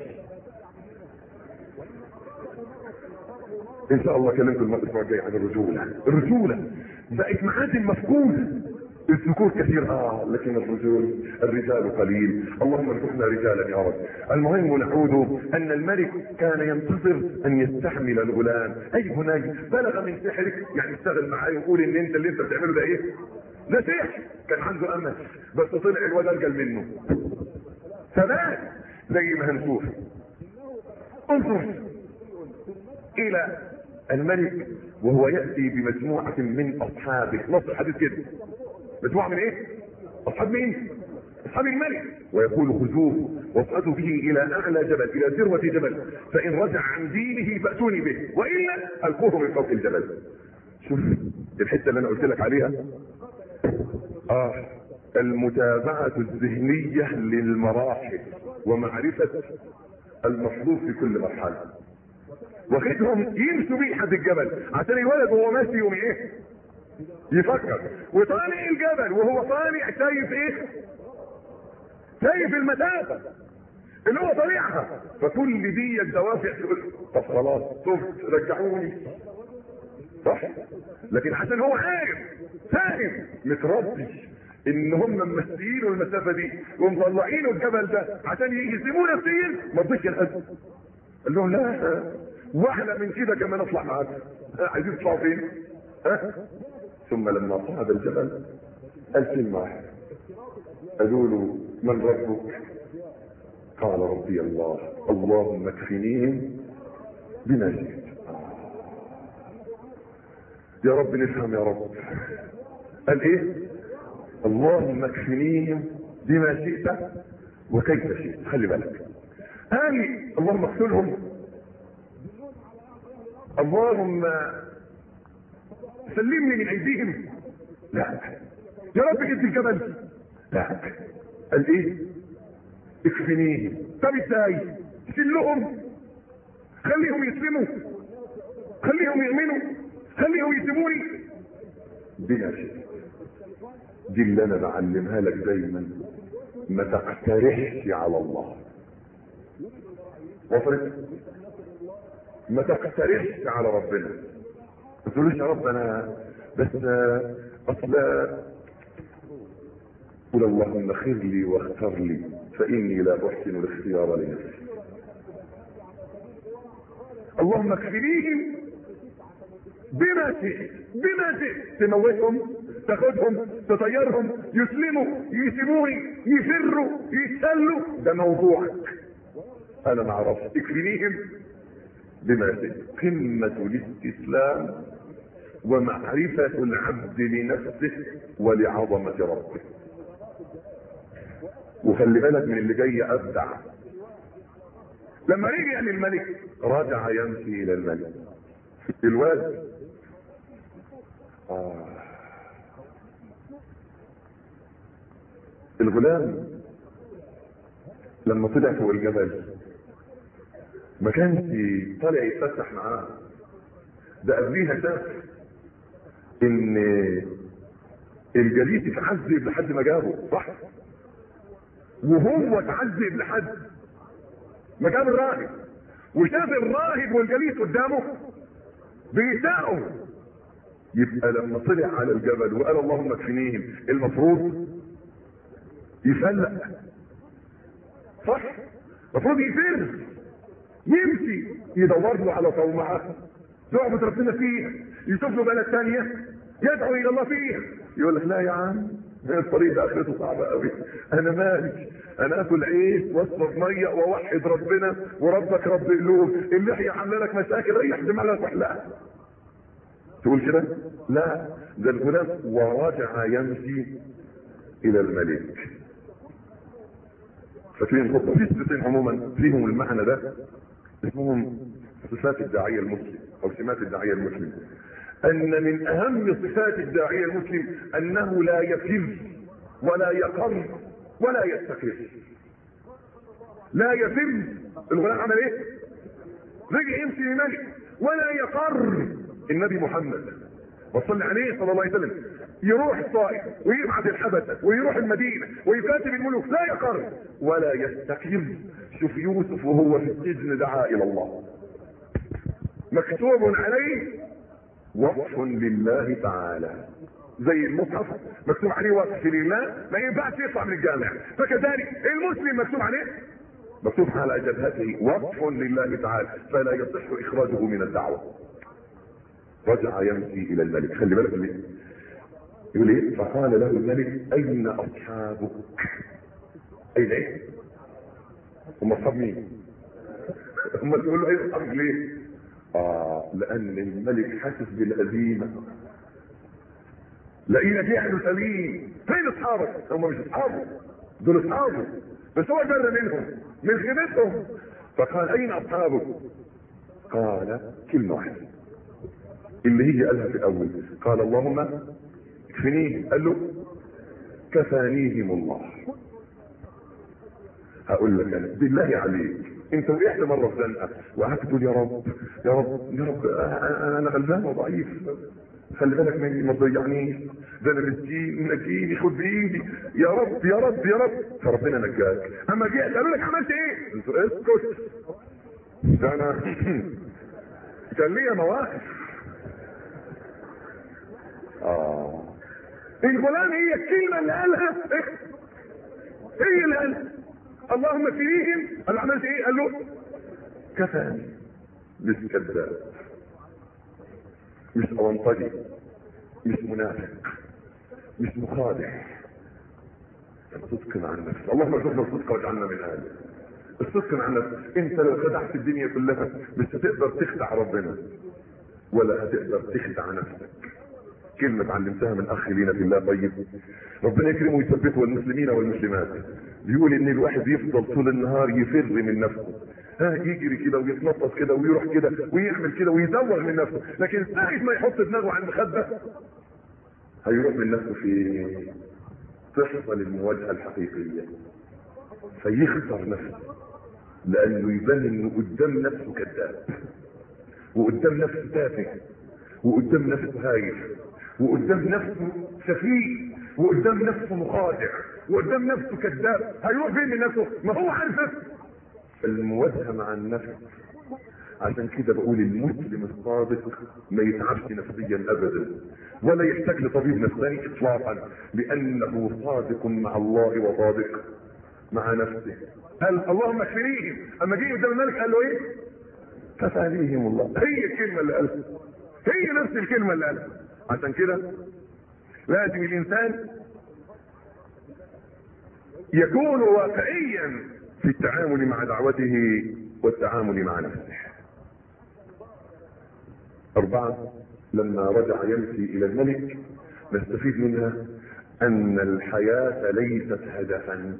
ان شاء الله كلمكم الاسبوع الجاي عن الرجوله الرجوله بقت معادن مفقوده الذكور كثير اه لكن الرجل الرجال قليل اللهم ارزقنا رجالا يا رب المهم نعود ان الملك كان ينتظر ان يستحمل الغلام اي هناك بلغ من سحرك يعني اشتغل معايا وقول ان انت اللي انت بتعمله ده ايه ده سحر كان عنده امل بس طلع الواد اجل منه ثبات زي ما هنشوف انظر الى الملك وهو ياتي بمجموعه من اصحابه نص الحديث كده مجموعه من ايه؟ اصحاب مين؟ اصحاب الملك ويقول خذوه واصعدوا به الى اعلى جبل الى ذروه جبل فان رجع عن دينه فاتوني به والا القوه من فوق الجبل شوف الحته اللي انا قلت لك عليها اه المتابعه الذهنيه للمراحل ومعرفه المطلوب في كل مرحله واخدهم يمشوا بيه لحد الجبل عشان الولد وهو ماشي يوم ايه يفكر وطالع الجبل وهو طالع شايف ايه شايف المسافة اللي هو طالعها فكل دي الدوافع تقول طب خلاص تبت رجعوني صح لكن عشان هو عارف فاهم متربي ان هم ممثلين المسافه دي ومطلعينه الجبل ده عشان يهزموه نفسيا ما رضيش ينهزم قال لهم لا واحلى من كده كمان اطلع معاك عايزين تطلعوا فين؟ ها؟ ثم لما صعد الجبل قال كلمة واحدة قالوا له من ربك؟ قال ربي الله اللهم اكفنيهم بما شئت يا رب نفهم يا رب قال ايه اللهم اكفنيهم بما شئت وكيف شئت خلي بالك قال اللهم اقتلهم اللهم سلمني من ايديهم لا يا رب ادي الجبل لا قال ايه اكفنيهم طب ازاي شلهم خليهم يسلموا خليهم يؤمنوا خليهم يسيبوني بلا شيء دي اللي انا بعلمها لك دايما ما تقترحش على الله وصلت ما تقترحش على ربنا ما تقولوش يا رب انا بس اصل قل اللهم اغفر لي واختر لي فاني لا احسن الاختيار لنفسي اللهم اكفنيهم بما شئت بما شئت تموتهم تاخدهم تطيرهم يسلموا يسيبوني يفروا يتسلوا ده موضوعك انا ما اعرفش اكفنيهم بما شئت قمة الاستسلام ومعرفة العبد لنفسه ولعظمة ربه وخلي بالك من اللي جاي ابدع لما رجع للملك رجع يمشي الى الملك الواد آه. الغلام لما طلع فوق الجبل ما كانش طالع يتفسح معاه ده قبليها شاف ان الجليد اتعذب لحد ما جابه صح وهو اتعذب لحد ما جاب الراهب وشاف الراهب والجليد قدامه بيساءوا يبقى لما طلع على الجبل وقال اللهم اكفنيهم المفروض يفلق صح المفروض يفر يمشي يدور له على صومعه يعبد ربنا فيها يشوف له بلد ثانيه يدعو الى الله فيها يقول لك لا يا عم الطريق ده اخرته صعبه قوي انا مالك انا اكل عيش واشرب ميه واوحد ربنا وربك رب قلوب اللحيه عامله لك مشاكل ريح دماغك واحلقها تقول كده لا ده الغلام ورجع يمشي الى الملك فاكرين خطة في صفتين عموما فيهم المعنى ده اسمهم صفات الداعية المسلم او سمات الداعية المسلم ان من اهم صفات الداعية المسلم انه لا يفر ولا يقر ولا يستقر لا يفر الغلام عمل ايه رجع يمشي لملك ولا يقر النبي محمد وصلي عليه صلى الله عليه وسلم يروح الطائف ويبعث الحبشة ويروح المدينة ويكاتب الملوك لا يقر ولا يستقر شوف يوسف وهو في السجن دعا الى الله مكتوب عليه وقف لله تعالى زي المصحف مكتوب عليه وقف لله ما ينفعش يطلع من الجامع فكذلك المسلم مكتوب عليه مكتوب على جبهته وقف لله تعالى فلا يصح اخراجه من الدعوه رجع يمشي الى الملك خلي بالك ليه يقول ايه فقال له الملك اين اصحابك اين ايه هم اصحاب مين هم تقول له ايه اصحابك ليه اه لان الملك حاسس بالهزيمه لقينا جهل سليم فين اصحابك هم مش اصحابه دول اصحابه بس هو جر منهم من خيبتهم فقال اين اصحابك قال كلمه واحده اللي هي قالها في الاول قال اللهم اكفنيه قال له كفانيهم الله هقول لك انا بالله عليك انت وقعت مره في زنقه وقعدت تقول يا رب يا رب يا رب انا أنا غلبان وضعيف خلي بالك مني ما تضيعنيش ده انا مسكين نجيني خد بايدي يا رب يا رب يا رب فربنا نجاك اما جيت قالوا لك عملت ايه؟ قلت له اسكت ده انا كان ليا مواقف اه الغلام هي الكلمه اللي قالها إيه؟ هي اللي قالها اللهم فيهم قال له عملت ايه؟ قال له كفاني مش كذاب مش اونطجي مش منافق مش مخادع الصدق مع النفس اللهم ارزقنا الصدق واجعلنا من اهله الصدق مع النفس انت لو خدعت الدنيا كلها مش هتقدر تخدع ربنا ولا هتقدر تخدع نفسك كلمة اتعلمتها من اخ لينا في الله طيب ربنا يكرمه ويثبته والمسلمين والمسلمات بيقول ان الواحد يفضل طول النهار يفر من نفسه ها يجري كده ويتنطط كده ويروح كده ويعمل كده ويزوغ من نفسه لكن ساعة ما يحط دماغه على المخدة هيروح من نفسه في تحصل المواجهة الحقيقية فيخسر نفسه لانه يبان انه قدام نفسه كذاب وقدام نفسه تافه وقدام نفسه هايف وقدام نفسه سفيه وقدام نفسه مخادع وقدام نفسه كذاب هيروح فين من نفسه ما هو عارف نفسه المواجهه مع النفس عشان كده بقول المسلم الصادق ما يتعبش نفسيا ابدا ولا يحتاج لطبيب نفساني اطلاقا لانه صادق مع الله وصادق مع نفسه قال اللهم اكفنيهم اما جه قدام الملك قال له ايه كفانيهم الله هي الكلمه اللي قالها هي نفس الكلمه اللي قالها عشان كده لازم الانسان يكون واقعيا في التعامل مع دعوته والتعامل مع نفسه أربعة لما رجع يمشي إلى الملك نستفيد منها أن الحياة ليست هدفا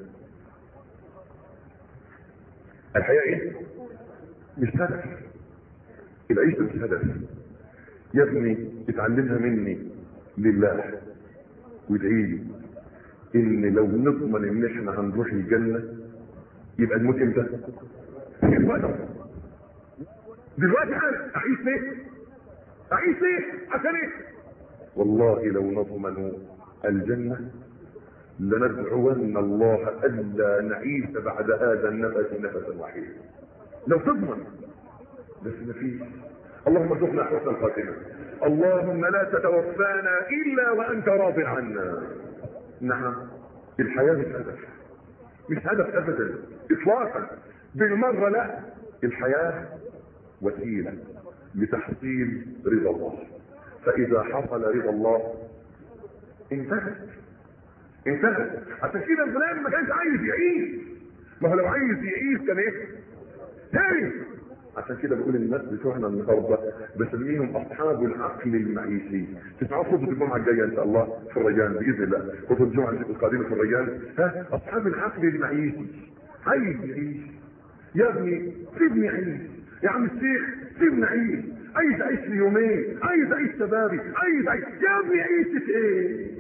الحياة إيه؟ مش هدف العيشة مش هدف يا ابني اتعلمها مني لله وادعي لي ان لو نضمن ان احنا هنروح الجنه يبقى الموت امتى؟ دلوقتي دلوقتي انا اعيش ليه؟ اعيش ليه؟ عشان ايه؟ والله لو نضمن الجنه لندعون الله الا نعيش بعد هذا النفس نفسا وحيدا لو تضمن بس مفيش اللهم ارزقنا حسن الخاتمه اللهم لا تتوفانا الا وانت راض عنا نعم الحياه مش هدف مش هدف ابدا اطلاقا بالمره لا الحياه وسيله لتحصيل رضا الله فاذا حصل رضا الله انتهت انتهت عشان كده الفلان ما كانش عايز يعيش ما هو لو عايز يعيش كان ايه تاني عشان كده بقول الناس بتوعنا النهارده بسميهم اصحاب العقل المعيشي تسمعوا خطبه الجمعه الجايه ان شاء الله في الريان باذن الله خطبه الجمعه القادمه في الريان ها اصحاب العقل المعيشي عايز يعيش يا ابني سيبني اعيش يا عم الشيخ سيبني اعيش عايز اعيش في يومين عايز اعيش شبابي عايز اعيش يا ابني عيشة ايه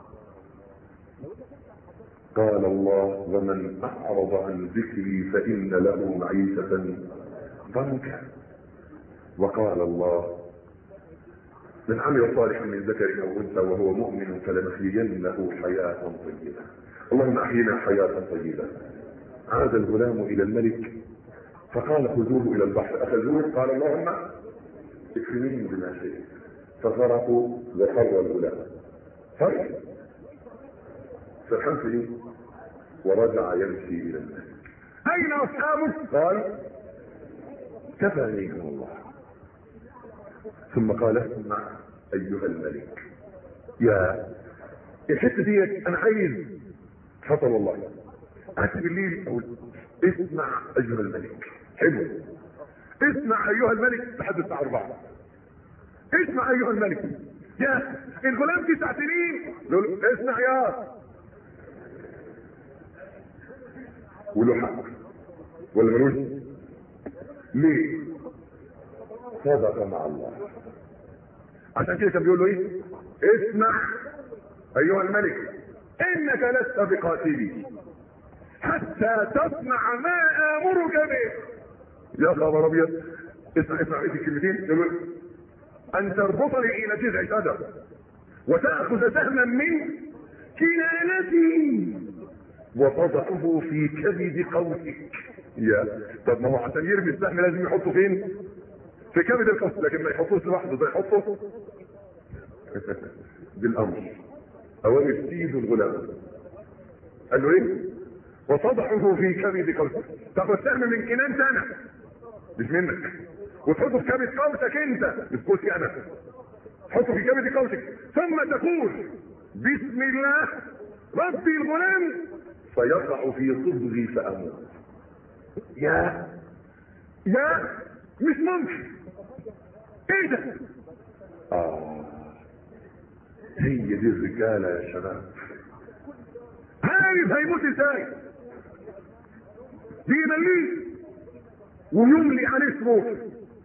قال الله ومن اعرض عن ذكري فان له معيشة ضنكا وقال الله من عمل صالحا من ذكر او انثى وهو مؤمن فلنحيينه حياة طيبة اللهم احينا حياة طيبة عاد الغلام الى الملك فقال خذوه الى البحر اخذوه قال اللهم اكفنيهم بما شئت فغرقوا وخر الغلام فرح فرحان في ايه ورجع يمشي الى الملك اين اصحابه قال كفانيكم الله ثم قال اسمع ايها الملك يا الحته ديت انا عايز فضل والله قعدت بالليل اقول اسمع ايها الملك حلو اسمع ايها الملك لحد الساعه 4 اسمع ايها الملك يا الغلام تسع سنين له اسمع يا وله حق ولا ملوش ليه صدق مع الله عشان كده كان بيقول له ايه اسمع ايها الملك انك لست بقاتلي حتى تصنع ما امرك به يا خبر ابيض اسمع اسمع ايه الكلمتين يقول ان تربطني الى جذع شجر وتاخذ سهما من كنانتي وتضعه في كبد قوسك يا طب ما هو عشان يرمي السهم لازم يحطه فين في كبد القوس لكن ما يحطوش لوحده ده يحطه بالامر اوامر سيد الغلام قال له ايه وتضعه في كبد قوسك تاخد سهم من كنان سنه مش منك وتحطه في كبد قوسك انت مش قوسي انا حطه في كبد قوسك ثم تقول بسم الله ربي الغلام فيقع في صدري فاموت يا يا مش ممكن ايه ده اه هي دي الرجاله يا شباب عارف هيموت ازاي بيمليه ويملي عليه سروح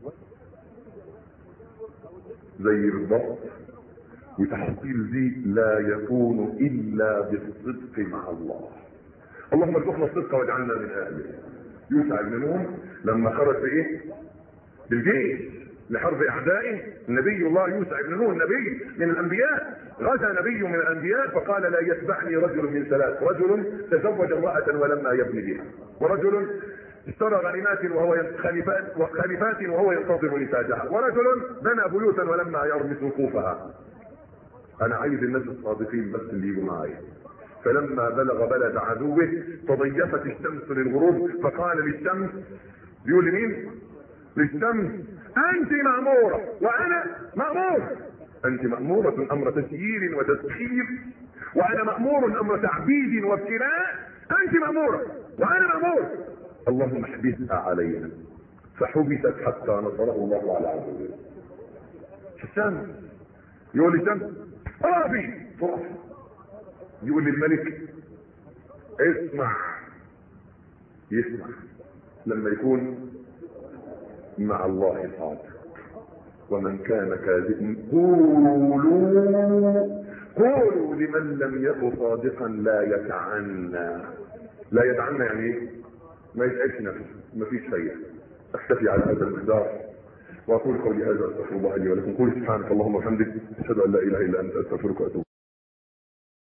زي بالضبط وتحصيل دي لا يكون الا بالصدق مع الله اللهم ارزقنا الصدق واجعلنا من اهله يوسع بن نون لما خرج بايه بالجيش لحرب اعدائه نبي الله يوسع بن نون نبي من الانبياء غزا نبي من الانبياء فقال لا يتبعني رجل من ثلاث رجل تزوج امراه ولما يبني بها ورجل اشترى غنيمات وهو خليفات وخليفات وهو ينتظر نتاجها ورجل بنى بيوتا ولما يرمي سقوفها انا عايز الناس الصادقين بس اللي يجوا معايا فلما بلغ بلد عدوه تضيفت الشمس للغروب فقال للشمس بيقول لمين للشمس انت مأمورة وانا مأمور انت مأمورة امر تسيير وتسخير وانا مأمور امر تعبيد وابتلاء انت مأمورة وانا مأمور اللهم احبسها علينا فحبست حتى نصره الله على عدوه الشمس يقول للشمس رافي ترف يقول للملك اسمع يسمع لما يكون مع الله صادق ومن كان كاذبا قولوا قولوا لمن لم يكن صادقا لا يتعنى لا يتعنى يعني ايه ما يتعبش نفسه ما فيش فايده اكتفي على هذا المقدار واقول قولي هذا استغفر الله لي ولكم قولي سبحانك اللهم وبحمدك اشهد ان لا اله الا انت استغفرك واتوب